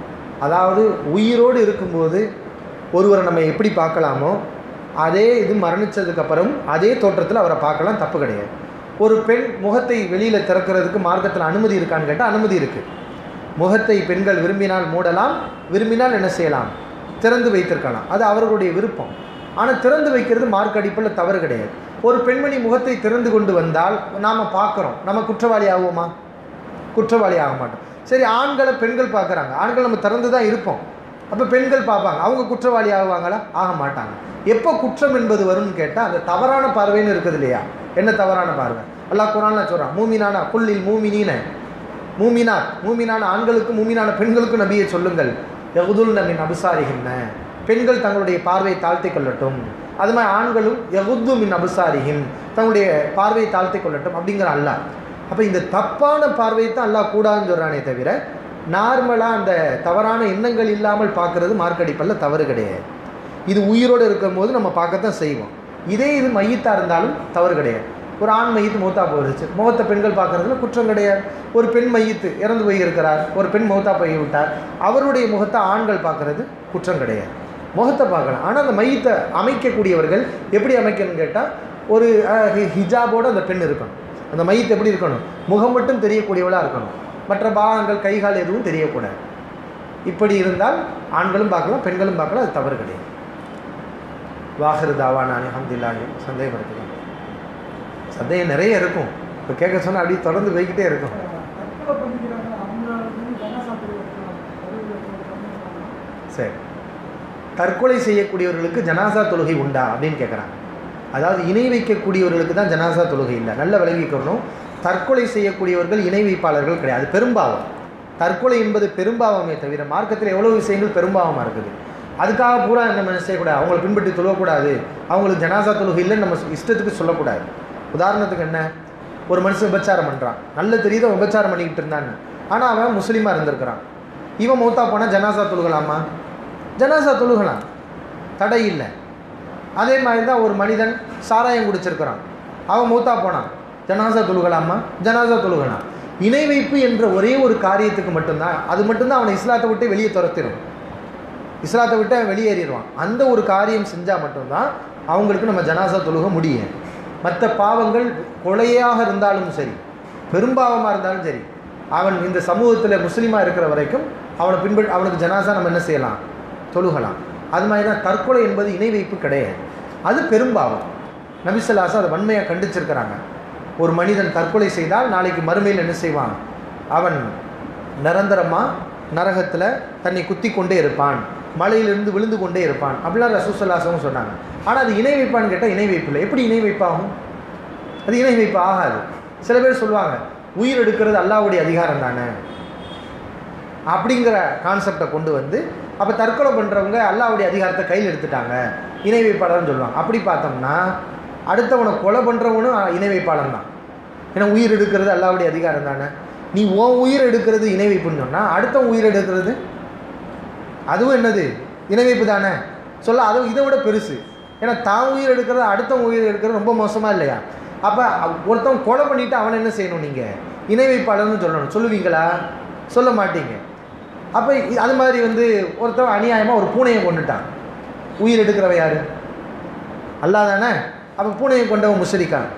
அதாவது உயிரோடு இருக்கும்போது ஒருவரை நம்ம எப்படி பார்க்கலாமோ அதே இது மரணிச்சதுக்கு அப்புறம் அதே தோற்றத்தில் அவரை பார்க்கலாம் தப்பு கிடையாது ஒரு பெண் முகத்தை வெளியில் திறக்கிறதுக்கு மார்க்கத்தில் அனுமதி இருக்கான்னு கேட்டால் அனுமதி இருக்குது முகத்தை பெண்கள் விரும்பினால் மூடலாம் விரும்பினால் என்ன செய்யலாம் திறந்து வைத்திருக்கலாம் அது அவர்களுடைய விருப்பம் ஆனால் திறந்து வைக்கிறது மார்க் அடிப்பில் தவறு கிடையாது ஒரு பெண்மணி முகத்தை திறந்து கொண்டு வந்தால் நாம் பார்க்குறோம் நம்ம குற்றவாளி ஆகுவோமா குற்றவாளி ஆக மாட்டோம் சரி ஆண்களை பெண்கள் பார்க்குறாங்க ஆண்கள் நம்ம திறந்து தான் இருப்போம் அப்போ பெண்கள் பார்ப்பாங்க அவங்க குற்றவாளி ஆகுவாங்களா ஆக மாட்டாங்க எப்போ குற்றம் என்பது வரும்னு கேட்டால் அந்த தவறான பார்வைன்னு இருக்குது இல்லையா என்ன தவறான பார்வை அல்லாஹ் குரான்ல சொல்கிறான் மூமினானா புல்லில் மூமினீன மூமினா மூமினான ஆண்களுக்கு மூமினான பெண்களுக்கு நபியை சொல்லுங்கள் யகுதுல் நமின் அபுசாரிகின்ன பெண்கள் தங்களுடைய பார்வையை தாழ்த்தி கொள்ளட்டும் அது மாதிரி ஆண்களும் யகுத்து மின் அபுசாரிகின் தங்களுடைய பார்வையை தாழ்த்தி கொள்ளட்டும் அப்படிங்கிற அல்லாஹ் அப்போ இந்த தப்பான பார்வையை தான் அல்லாஹ் கூடாதுன்னு சொல்கிறானே தவிர நார்மலாக அந்த தவறான எண்ணங்கள் இல்லாமல் பார்க்கறது மார்க்கடிப்பல்ல தவறு கிடையாது இது உயிரோடு இருக்கும்போது நம்ம பார்க்கத்தான் செய்வோம் இதே இது மையத்தாக இருந்தாலும் தவறு கிடையாது ஒரு ஆண் மையத்து மூத்தா போயிருச்சு முகத்தை பெண்கள் பார்க்கறதுல குற்றம் கிடையாது ஒரு பெண் மையத்து இறந்து போய் இருக்கிறார் ஒரு பெண் மூத்தா போய் விட்டார் அவருடைய முகத்தை ஆண்கள் பார்க்கறது குற்றம் கிடையாது முகத்தை பார்க்கலாம் ஆனால் அந்த மையத்தை அமைக்கக்கூடியவர்கள் எப்படி அமைக்கணும்னு கேட்டால் ஒரு அஹ், ஹி- ஹிஜாபோட அந்த பெண் இருக்கணும் அந்த மையத்தை எப்படி இருக்கணும் முகம் மட்டும் தெரியக்கூடியவளாக இருக்கணும் மற்ற பாகங்கள் கை கால் எதுவும் தெரியக்கூடாது இப்படி இருந்தால் ஆண்களும் பார்க்கலாம் பெண்களும் பார்க்கலாம் அது தவறு கிடையாது வாஹிரு தாவானானி அஹமதுல்லானி சந்தேகப்படுத்துகிறேன் சந்தேகம் நிறைய இருக்கும் இப்போ கேட்க சொன்னால் அப்படியே தொடர்ந்து போய்கிட்டே இருக்கும் தற்கொலை பண்ணிக்கிறாங்க அவங்க வந்து ஜனாசா போயிருக்காங்க சரி தற்கொலை செய்யக்கூடியவர்களுக்கு ஜனாசா தொழுகை உண்டா அப்படின்னு கேட்குறாங்க அதாவது இணை வைக்கக்கூடியவர்களுக்கு தான் ஜனாசா தொழுகை இல்லை நல்ல விளங்கிக்கணும் தற்கொலை செய்யக்கூடியவர்கள் இணை வைப்பாளர்கள் கிடையாது அது பெரும்பாவம் தற்கொலை என்பது பெரும்பாவமே தவிர மார்க்கத்தில் எவ்வளோ விஷயங்கள் பெரும்பாவமாக இருக்குது அதுக்காக பூரா நம்ம என்ன செய்யக்கூடாது அவங்களை பின்பற்றி தொழக்கூடாது அவங்களுக்கு ஜனாசா தொழுகை இல்லைன்னு நம்ம இஷ்டத்துக்கு சொல்லக்கூடாது உதாரணத்துக்கு என்ன ஒரு மனுஷன் விபச்சாரம் பண்ணுறான் நல்ல தெரியுது அவன் விபச்சாரம் பண்ணிக்கிட்டு இருந்தான்னு ஆனால் அவன் முஸ்லீமாக இருந்திருக்கிறான் இவன் மௌத்தா போனால் ஜனாசா தொழுகலாமா ஜனாசா தொழுகலாம் தடை இல்லை அதே மாதிரி தான் ஒரு மனிதன் சாராயம் குடிச்சிருக்கிறான் அவன் மூத்தா போனான் ஜனாசா தொழுகலாமா ஜனாசா தொழுகலாம் இணை வைப்பு என்ற ஒரே ஒரு காரியத்துக்கு மட்டும்தான் அது மட்டும்தான் அவனை இஸ்லாத்தை விட்டு வெளியே துரத்திடும் இஸ்லாத்தை விட்டு அவன் வெளியேறிடுவான் அந்த ஒரு காரியம் செஞ்சால் மட்டும்தான் அவங்களுக்கு நம்ம ஜனாசா தொழுக முடியும் மற்ற பாவங்கள் கொலையாக இருந்தாலும் சரி பெரும்பாவமாக இருந்தாலும் சரி அவன் இந்த சமூகத்தில் முஸ்லீமாக இருக்கிற வரைக்கும் அவனை பின்பற்றி அவனுக்கு ஜனாசா நம்ம என்ன செய்யலாம் தொழுகலாம் அது மாதிரி தான் தற்கொலை என்பது இணை வைப்பு கிடையாது அது பெரும்பாவம் நபிசல்லாசா அதை வன்மையாக கண்டிச்சிருக்கிறாங்க ஒரு மனிதன் தற்கொலை செய்தால் நாளைக்கு மறுமையில் என்ன செய்வான் அவன் நிரந்தரமாக நரகத்தில் தன்னை குத்தி கொண்டே இருப்பான் மலையிலிருந்து விழுந்து கொண்டே இருப்பான் அப்படிலாம் ரசூசல்லாசவும் சொன்னாங்க ஆனால் அது இணை வைப்பான்னு கேட்டால் இணை வைப்பு இல்லை எப்படி இணை வைப்பாகும் அது இணை வைப்பு ஆகாது சில பேர் சொல்லுவாங்க உயிர் எடுக்கிறது அல்லாவுடைய அதிகாரம் தானே அப்படிங்கிற கான்செப்டை கொண்டு வந்து அப்போ தற்கொலை பண்ணுறவங்க அல்லாவுடைய அதிகாரத்தை கையில் எடுத்துட்டாங்க இணை வைப்பாளர்னு சொல்லுவாங்க அப்படி பார்த்தோம்னா அடுத்தவனை கொலை பண்ணுறவனும் இணை வைப்பாளன் தான் ஏன்னா உயிர் எடுக்கிறது அல்லாவுடைய அதிகாரம் தானே நீ உன் உயிர் எடுக்கிறது இணை வைப்புன்னு சொன்னால் அடுத்தவன் உயிர் எடுக்கிறது அதுவும் என்னது இணை வைப்பு தானே சொல்ல அதுவும் இதை விட பெருசு ஏன்னா தான் உயிர் எடுக்கிறது அடுத்தவன் உயிர் எடுக்கிறது ரொம்ப மோசமாக இல்லையா அப்போ ஒருத்தன் கொலை பண்ணிவிட்டு அவனை என்ன செய்யணும் நீங்கள் இணை வைப்பாளர்னு சொல்லணும் சொல்லுவீங்களா சொல்ல மாட்டீங்க அப்போ அது மாதிரி வந்து ஒருத்தன் அநியாயமாக ஒரு பூனையை கொண்டுட்டான் உயிர் எடுக்கிறவ யாரு அல்லாஹ் தானே அப்போ பூனையை கொண்டவன் முஷரிக்கான்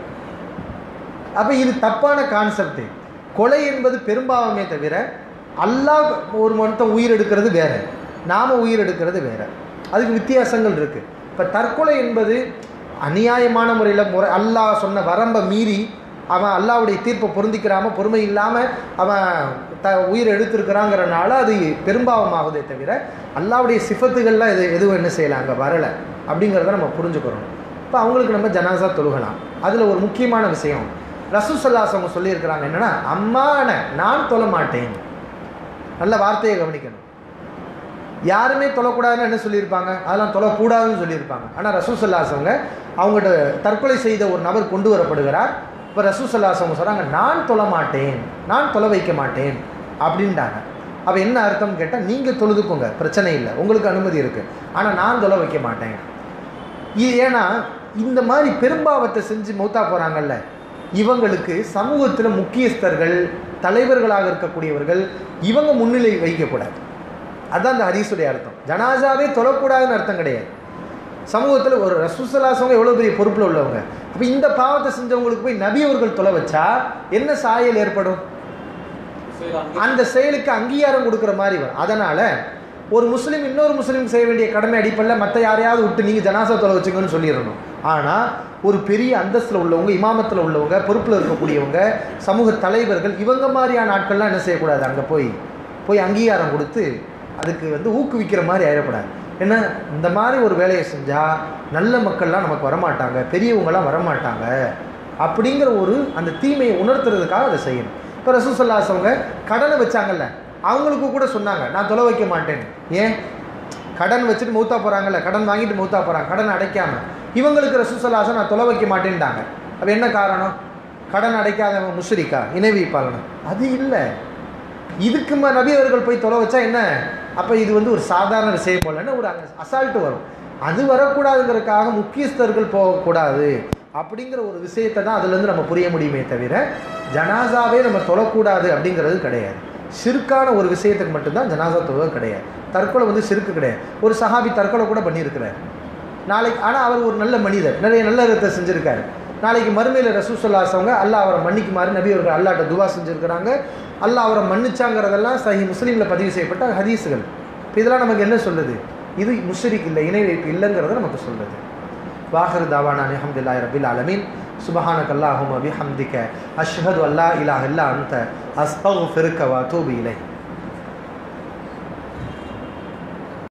அப்போ இது தப்பான கான்செப்ட் கொலை என்பது பெரும்பாவமே தவிர அல்லாஹ் ஒரு மொத்தம் உயிர் எடுக்கிறது வேற நாம உயிர் எடுக்கிறது வேற அதுக்கு வித்தியாசங்கள் இருக்கு இப்போ தற்கொலை என்பது அநியாயமான முறையில் முறை அல்லாஹ் சொன்ன வரம்பை மீறி அவன் அல்லாவுடைய தீர்ப்பை பொருந்திக்கிறாம பொறுமை இல்லாமல் அவன் த உயிர் எடுத்திருக்கிறாங்கிறனால அது பெரும்பாவமாகுதே தவிர அல்லாவுடைய சிஃபத்துகள்லாம் எது எதுவும் என்ன செய்யலாம் அங்கே வரலை அப்படிங்கிறத நம்ம புரிஞ்சுக்கிறோம் இப்போ அவங்களுக்கு நம்ம ஜனாசா தொழுகலாம் அதில் ஒரு முக்கியமான விஷயம் ரசூசல்லாஸ் அவங்க சொல்லியிருக்கிறாங்க என்னன்னா அம்மான நான் தொழ மாட்டேன் நல்ல வார்த்தையை கவனிக்கணும் யாருமே தொழக்கூடாதுன்னு என்ன சொல்லியிருப்பாங்க அதெல்லாம் தொழக்கூடாதுன்னு சொல்லியிருப்பாங்க ஆனால் ரசூசல்லாஸ் அவங்க அவங்கள்ட்ட தற்கொலை செய்த ஒரு நபர் கொண்டு வரப்படுகிறார் இப்போ ரசூசல்லாஸ் அவங்க சொல்கிறாங்க நான் தொழ மாட்டேன் நான் தொலை வைக்க மாட்டேன் அப்படின்ட்டாங்க அப்போ என்ன அர்த்தம் கேட்டால் நீங்கள் தொழுதுக்கோங்க பிரச்சனை இல்லை உங்களுக்கு அனுமதி இருக்குது ஆனால் நான் தொலை வைக்க மாட்டேன் இது ஏன்னா இந்த மாதிரி பெரும்பாவத்தை செஞ்சு மௌத்தா போகிறாங்கல்ல இவங்களுக்கு சமூகத்தில் முக்கியஸ்தர்கள் தலைவர்களாக இருக்கக்கூடியவர்கள் இவங்க முன்னிலை வைக்கக்கூடாது அதுதான் அந்த ஹதீஸுடைய அர்த்தம் ஜனாசாவே தொழக்கூடாதுன்னு அர்த்தம் கிடையாது சமூகத்தில் ஒரு ரசூசலாசவங்க எவ்வளோ பெரிய பொறுப்பில் உள்ளவங்க அப்போ இந்த பாவத்தை செஞ்சவங்களுக்கு போய் நபி அவர்கள் தொலை வச்சா என்ன சாயல் ஏற்படும் செய்யலாம் அந்த செயலுக்கு அங்கீகாரம் கொடுக்குற மாதிரி வரும் அதனால் ஒரு முஸ்லீம் இன்னொரு முஸ்லீம் செய்ய வேண்டிய கடமை அடிப்படையில் மற்ற யாரையாவது விட்டு நீங்கள் ஜனாசா தொலை வச்சுங்கன்னு சொல்லிடணும் ஆனால் ஒரு பெரிய அந்தஸ்தில் உள்ளவங்க இமாமத்தில் உள்ளவங்க பொறுப்பில் இருக்கக்கூடியவங்க சமூக தலைவர்கள் இவங்க மாதிரியான ஆட்கள்லாம் என்ன செய்யக்கூடாது அங்கே போய் போய் அங்கீகாரம் கொடுத்து அதுக்கு வந்து ஊக்குவிக்கிற மாதிரி ஆயிடக்கூடாது ஏன்னா இந்த மாதிரி ஒரு வேலையை செஞ்சால் நல்ல மக்கள்லாம் நமக்கு வரமாட்டாங்க பெரியவங்களாம் வரமாட்டாங்க அப்படிங்கிற ஒரு அந்த தீமையை உணர்த்துறதுக்காக அதை செய்யணும் இப்போ ரசூசல்லாஸ் அவங்க கடனை வச்சாங்கல்ல அவங்களுக்கு கூட சொன்னாங்க நான் தொலை வைக்க மாட்டேன் ஏன் கடன் வச்சுட்டு மௌத்தா போகிறாங்கல்ல கடன் வாங்கிட்டு மௌத்தா போகிறாங்க கடன் அடைக்காம இவங்களுக்கு ரசூசல்லாசம் நான் தொலை வைக்க மாட்டேன்ட்டாங்க அப்போ என்ன காரணம் கடன் அடைக்காதவங்க முஷ்ரிக்கா இணை வைப்பாளனா அது இல்லை இதுக்கு ம நபி அவர்கள் போய் தொலை வச்சா என்ன அப்போ இது வந்து ஒரு சாதாரண விஷயம் போலன்னு ஒரு அசால்ட்டு வரும் அது வரக்கூடாதுங்கிறதுக்காக முக்கியஸ்தர்கள் போகக்கூடாது அப்படிங்கிற ஒரு விஷயத்தை தான் அதுலேருந்து நம்ம புரிய முடியுமே தவிர ஜனாசாவே நம்ம தொழக்கூடாது அப்படிங்கிறது கிடையாது சிறுக்கான ஒரு விஷயத்துக்கு மட்டும்தான் ஜனாசா தொழுவது கிடையாது தற்கொலை வந்து சிறுக்கு கிடையாது ஒரு சஹாபி தற்கொலை கூட பண்ணியிருக்கிறார் நாளைக்கு ஆனால் அவர் ஒரு நல்ல மனிதர் நிறைய நல்ல விதத்தை செஞ்சுருக்காரு நாளைக்கு மறுமையில் ரசூசல்லாசவங்க அல்லாஹ் அவரை மன்னிக்குமாறு நபி அவர்கள் அல்லாட்ட துவா செஞ்சுருக்கிறாங்க அல்லாஹ் அவரை மன்னிச்சாங்கிறதெல்லாம் சஹி முஸ்லீமில் பதிவு செய்யப்பட்ட ஹதீஸுகள் இப்போ இதெல்லாம் நமக்கு என்ன சொல்லுது இது முஷ்ரிக் இல்லை இணை வைப்பு இல்லைங்கிறத நமக்கு சொல்லுது வாஹர் தாவானா அஹமதுல்லாஹி ரபில் அலமீன் சுபஹானக் அல்லாஹும் அபிஹம்திக அஷ்ஹது அல்லா இலாஹ இல்லா அன்த அஸ்தக்ஃபிருக்க வ அத்தூபு இலைக்